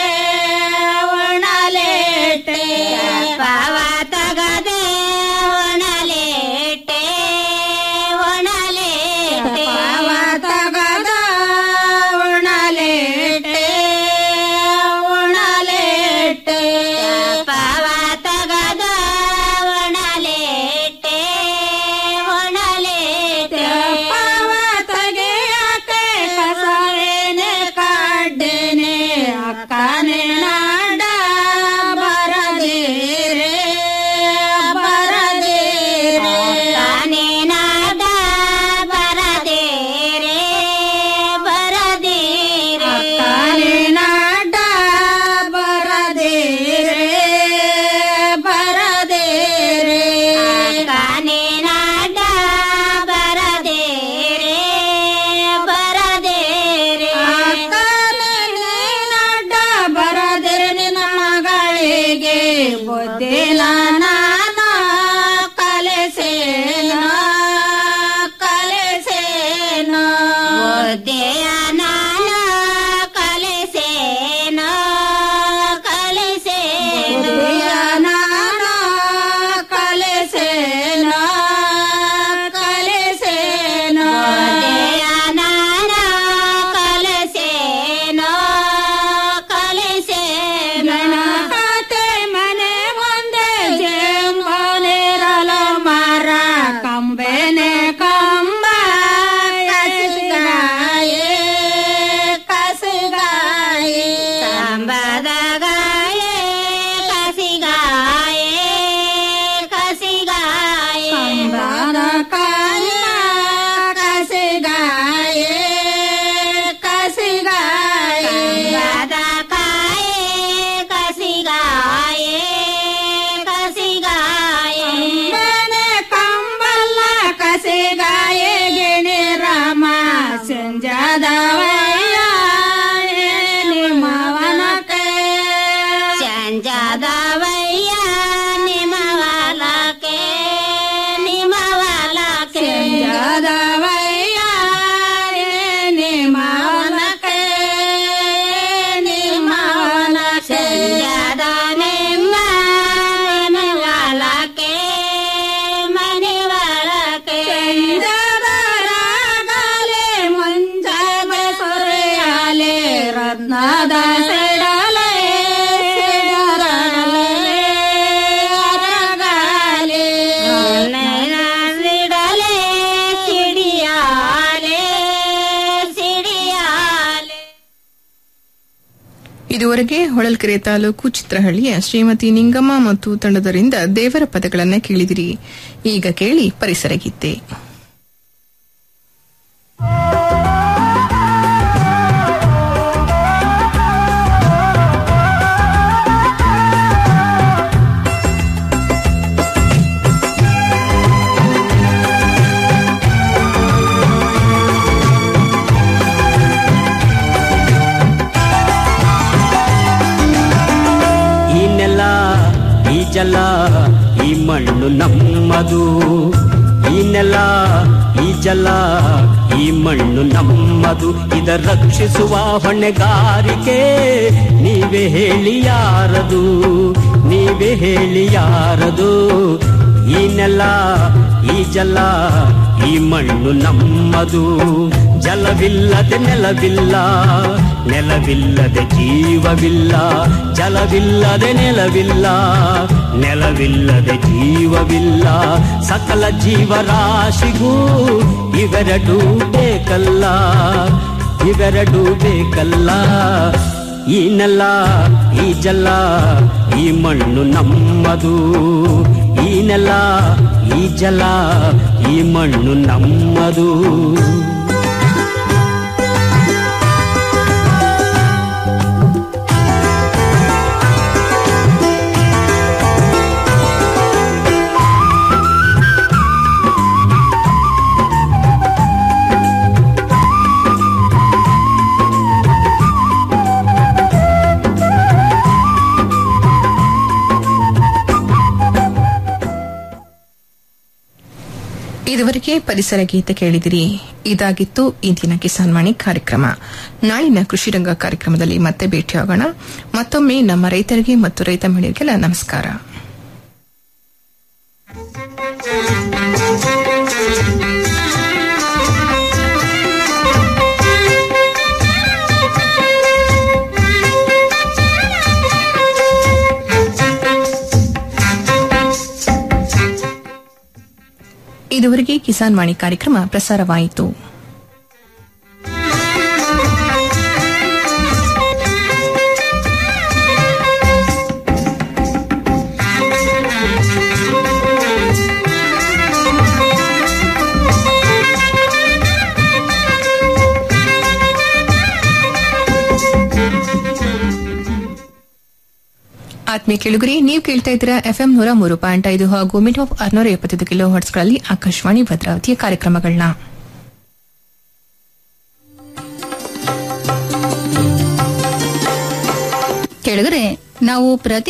ಉಣಲೇಟೆ ತಪ್ಪವ ತಗದೆ ಉಣಲೇಟೆ ಉಣಲೇಟೆ ತಪ್ಪವ ತಗದ ಉಣಲೇಟೆ ಉಣಲೇಟೆ ತಪ್ಪವ ತಗದ ಉಣಲೇಟೆ ಉಣಲೇಟೆ ತಪ್ಪವ ತೆಗೆಯಕ್ಕೆ ಕಸವೇನೆ ಕಾಡ್ಡೇನೆ ಅಕ್ಕನೆ ನಾಡ ಬರದೇರೆ ಬರದೇರೆ ಅಕ್ಕನೆ ನಾಡ ಬರದೇರೆ ಬರದೇರೆ ಅಕ್ಕನೆ ನಾಡ ಬರದೇರೆ ಸಿಡಲೆ ಸಿಡರಲೆ ಅರಗಲೆ ನೈನ ಸಿಡಲೆ ಸಿಡಿಯಾಲೆ ಸಿಡಿಯಾಲೆ ಇದುವರೆಗೆ ಹೊಳಲ್ಕೆರೆ ತಾಲೂಕು ಚಿತ್ರಹಳ್ಳಿಯ ಶ್ರೀಮತಿ ನಿಂಗಮ್ಮ ಮತ್ತು ತಂಡದರಿಂದ ದೇವರ ಪದಗಳನ್ನ ಕೇಳಿದಿರಿ ಈಗ ಕೇಳಿ ಪರಿಸರ ಗೀತೆ ಈ ನೆಲ ಈ ಜಲ ಈ ಮಣ್ಣು ನಮ್ಮದು ಈ ನೆಲ ಈ ಜಲ ಈ ಮಣ್ಣು ನಮ್ಮದು ಇದ ರಕ್ಷಿಸುವ ಹೊಣೆಗಾರಿಕೆ ನೀವೇ ಹೇಳಿ ಯಾರದು ನೀವೇ ಹೇಳಿ ಯಾರದು ಈ ನೆಲ ಈ ಜಲ ಈ ಮಣ್ಣು ನಮ್ಮದು ಜಲವಿಲ್ಲದೆ ನೆಲವಿಲ್ಲ ನೆಲವಿಲ್ಲದೆ ಜೀವವಿಲ್ಲ ಜಲವಿಲ್ಲದೆ ನೆಲವಿಲ್ಲ ನೆಲವಿಲ್ಲದೆ ಜೀವವಿಲ್ಲ ಸಕಲ ಜೀವರಾಶಿಗೂ ಇವೆರಡೂ ಬೇಕಲ್ಲ ಇವೆರಡೂ ಬೇಕಲ್ಲ ಈ ನೆಲ ಈ ಜಲ ಈ ಮಣ್ಣು ನಮ್ಮದು ಈ ನೆಲ ಈ ಜಲ ಈ ಮಣ್ಣು ನಮ್ಮದು ಇದುವರೆಗೆ ಪರಿಸರ ಗೀತೆ ಕೇಳಿದಿರಿ ಇದಾಗಿತ್ತು ಇಂದಿನ ಕಿಸಾನ್ ವಾಣಿ ಕಾರ್ಯಕ್ರಮ ನಾಳಿನ ಕೃಷಿ ರಂಗ ಕಾರ್ಯಕ್ರಮದಲ್ಲಿ ಮತ್ತೆ ಭೇಟಿಯಾಗೋಣ ಮತ್ತೊಮ್ಮೆ ನಮ್ಮ ರೈತರಿಗೆ ಮತ್ತು ರೈತ ಮಹಿಳೆಯರಿಗೆಲ್ಲ ನಮಸ್ಕಾರ ಇದುವರೆಗೆ ಕಿಸಾನ್ ವಾಣಿ ಕಾರ್ಯಕ್ರಮ ಪ್ರಸಾರವಾಯಿತು ಆತ್ಮೀಯ ಕೇಳುಗರಿ ನೀವು ಕೇಳ್ತಾ ಇದ್ದೀರಾ ಎಫ್ಎಂ ನೂರ ಮೂರು ಪಾಯಿಂಟ್ ಐದು ಹಾಗೂ ಮಿಡ್ ಆಫ್ ಆರ್ನೂರ ಎಪ್ಪತ್ತೈದು ಕಿಲೋ ಹರ್ಟ್ಸ್ಗಳಲ್ಲಿ ಆಕಾಶವಾಣಿ ಭದ್ರಾವತಿಯ ಕಾರ್ಯಕ್ರಮಗಳನ್ನ ಕೆಳಗರೆ ನಾವು ಪ್ರತಿ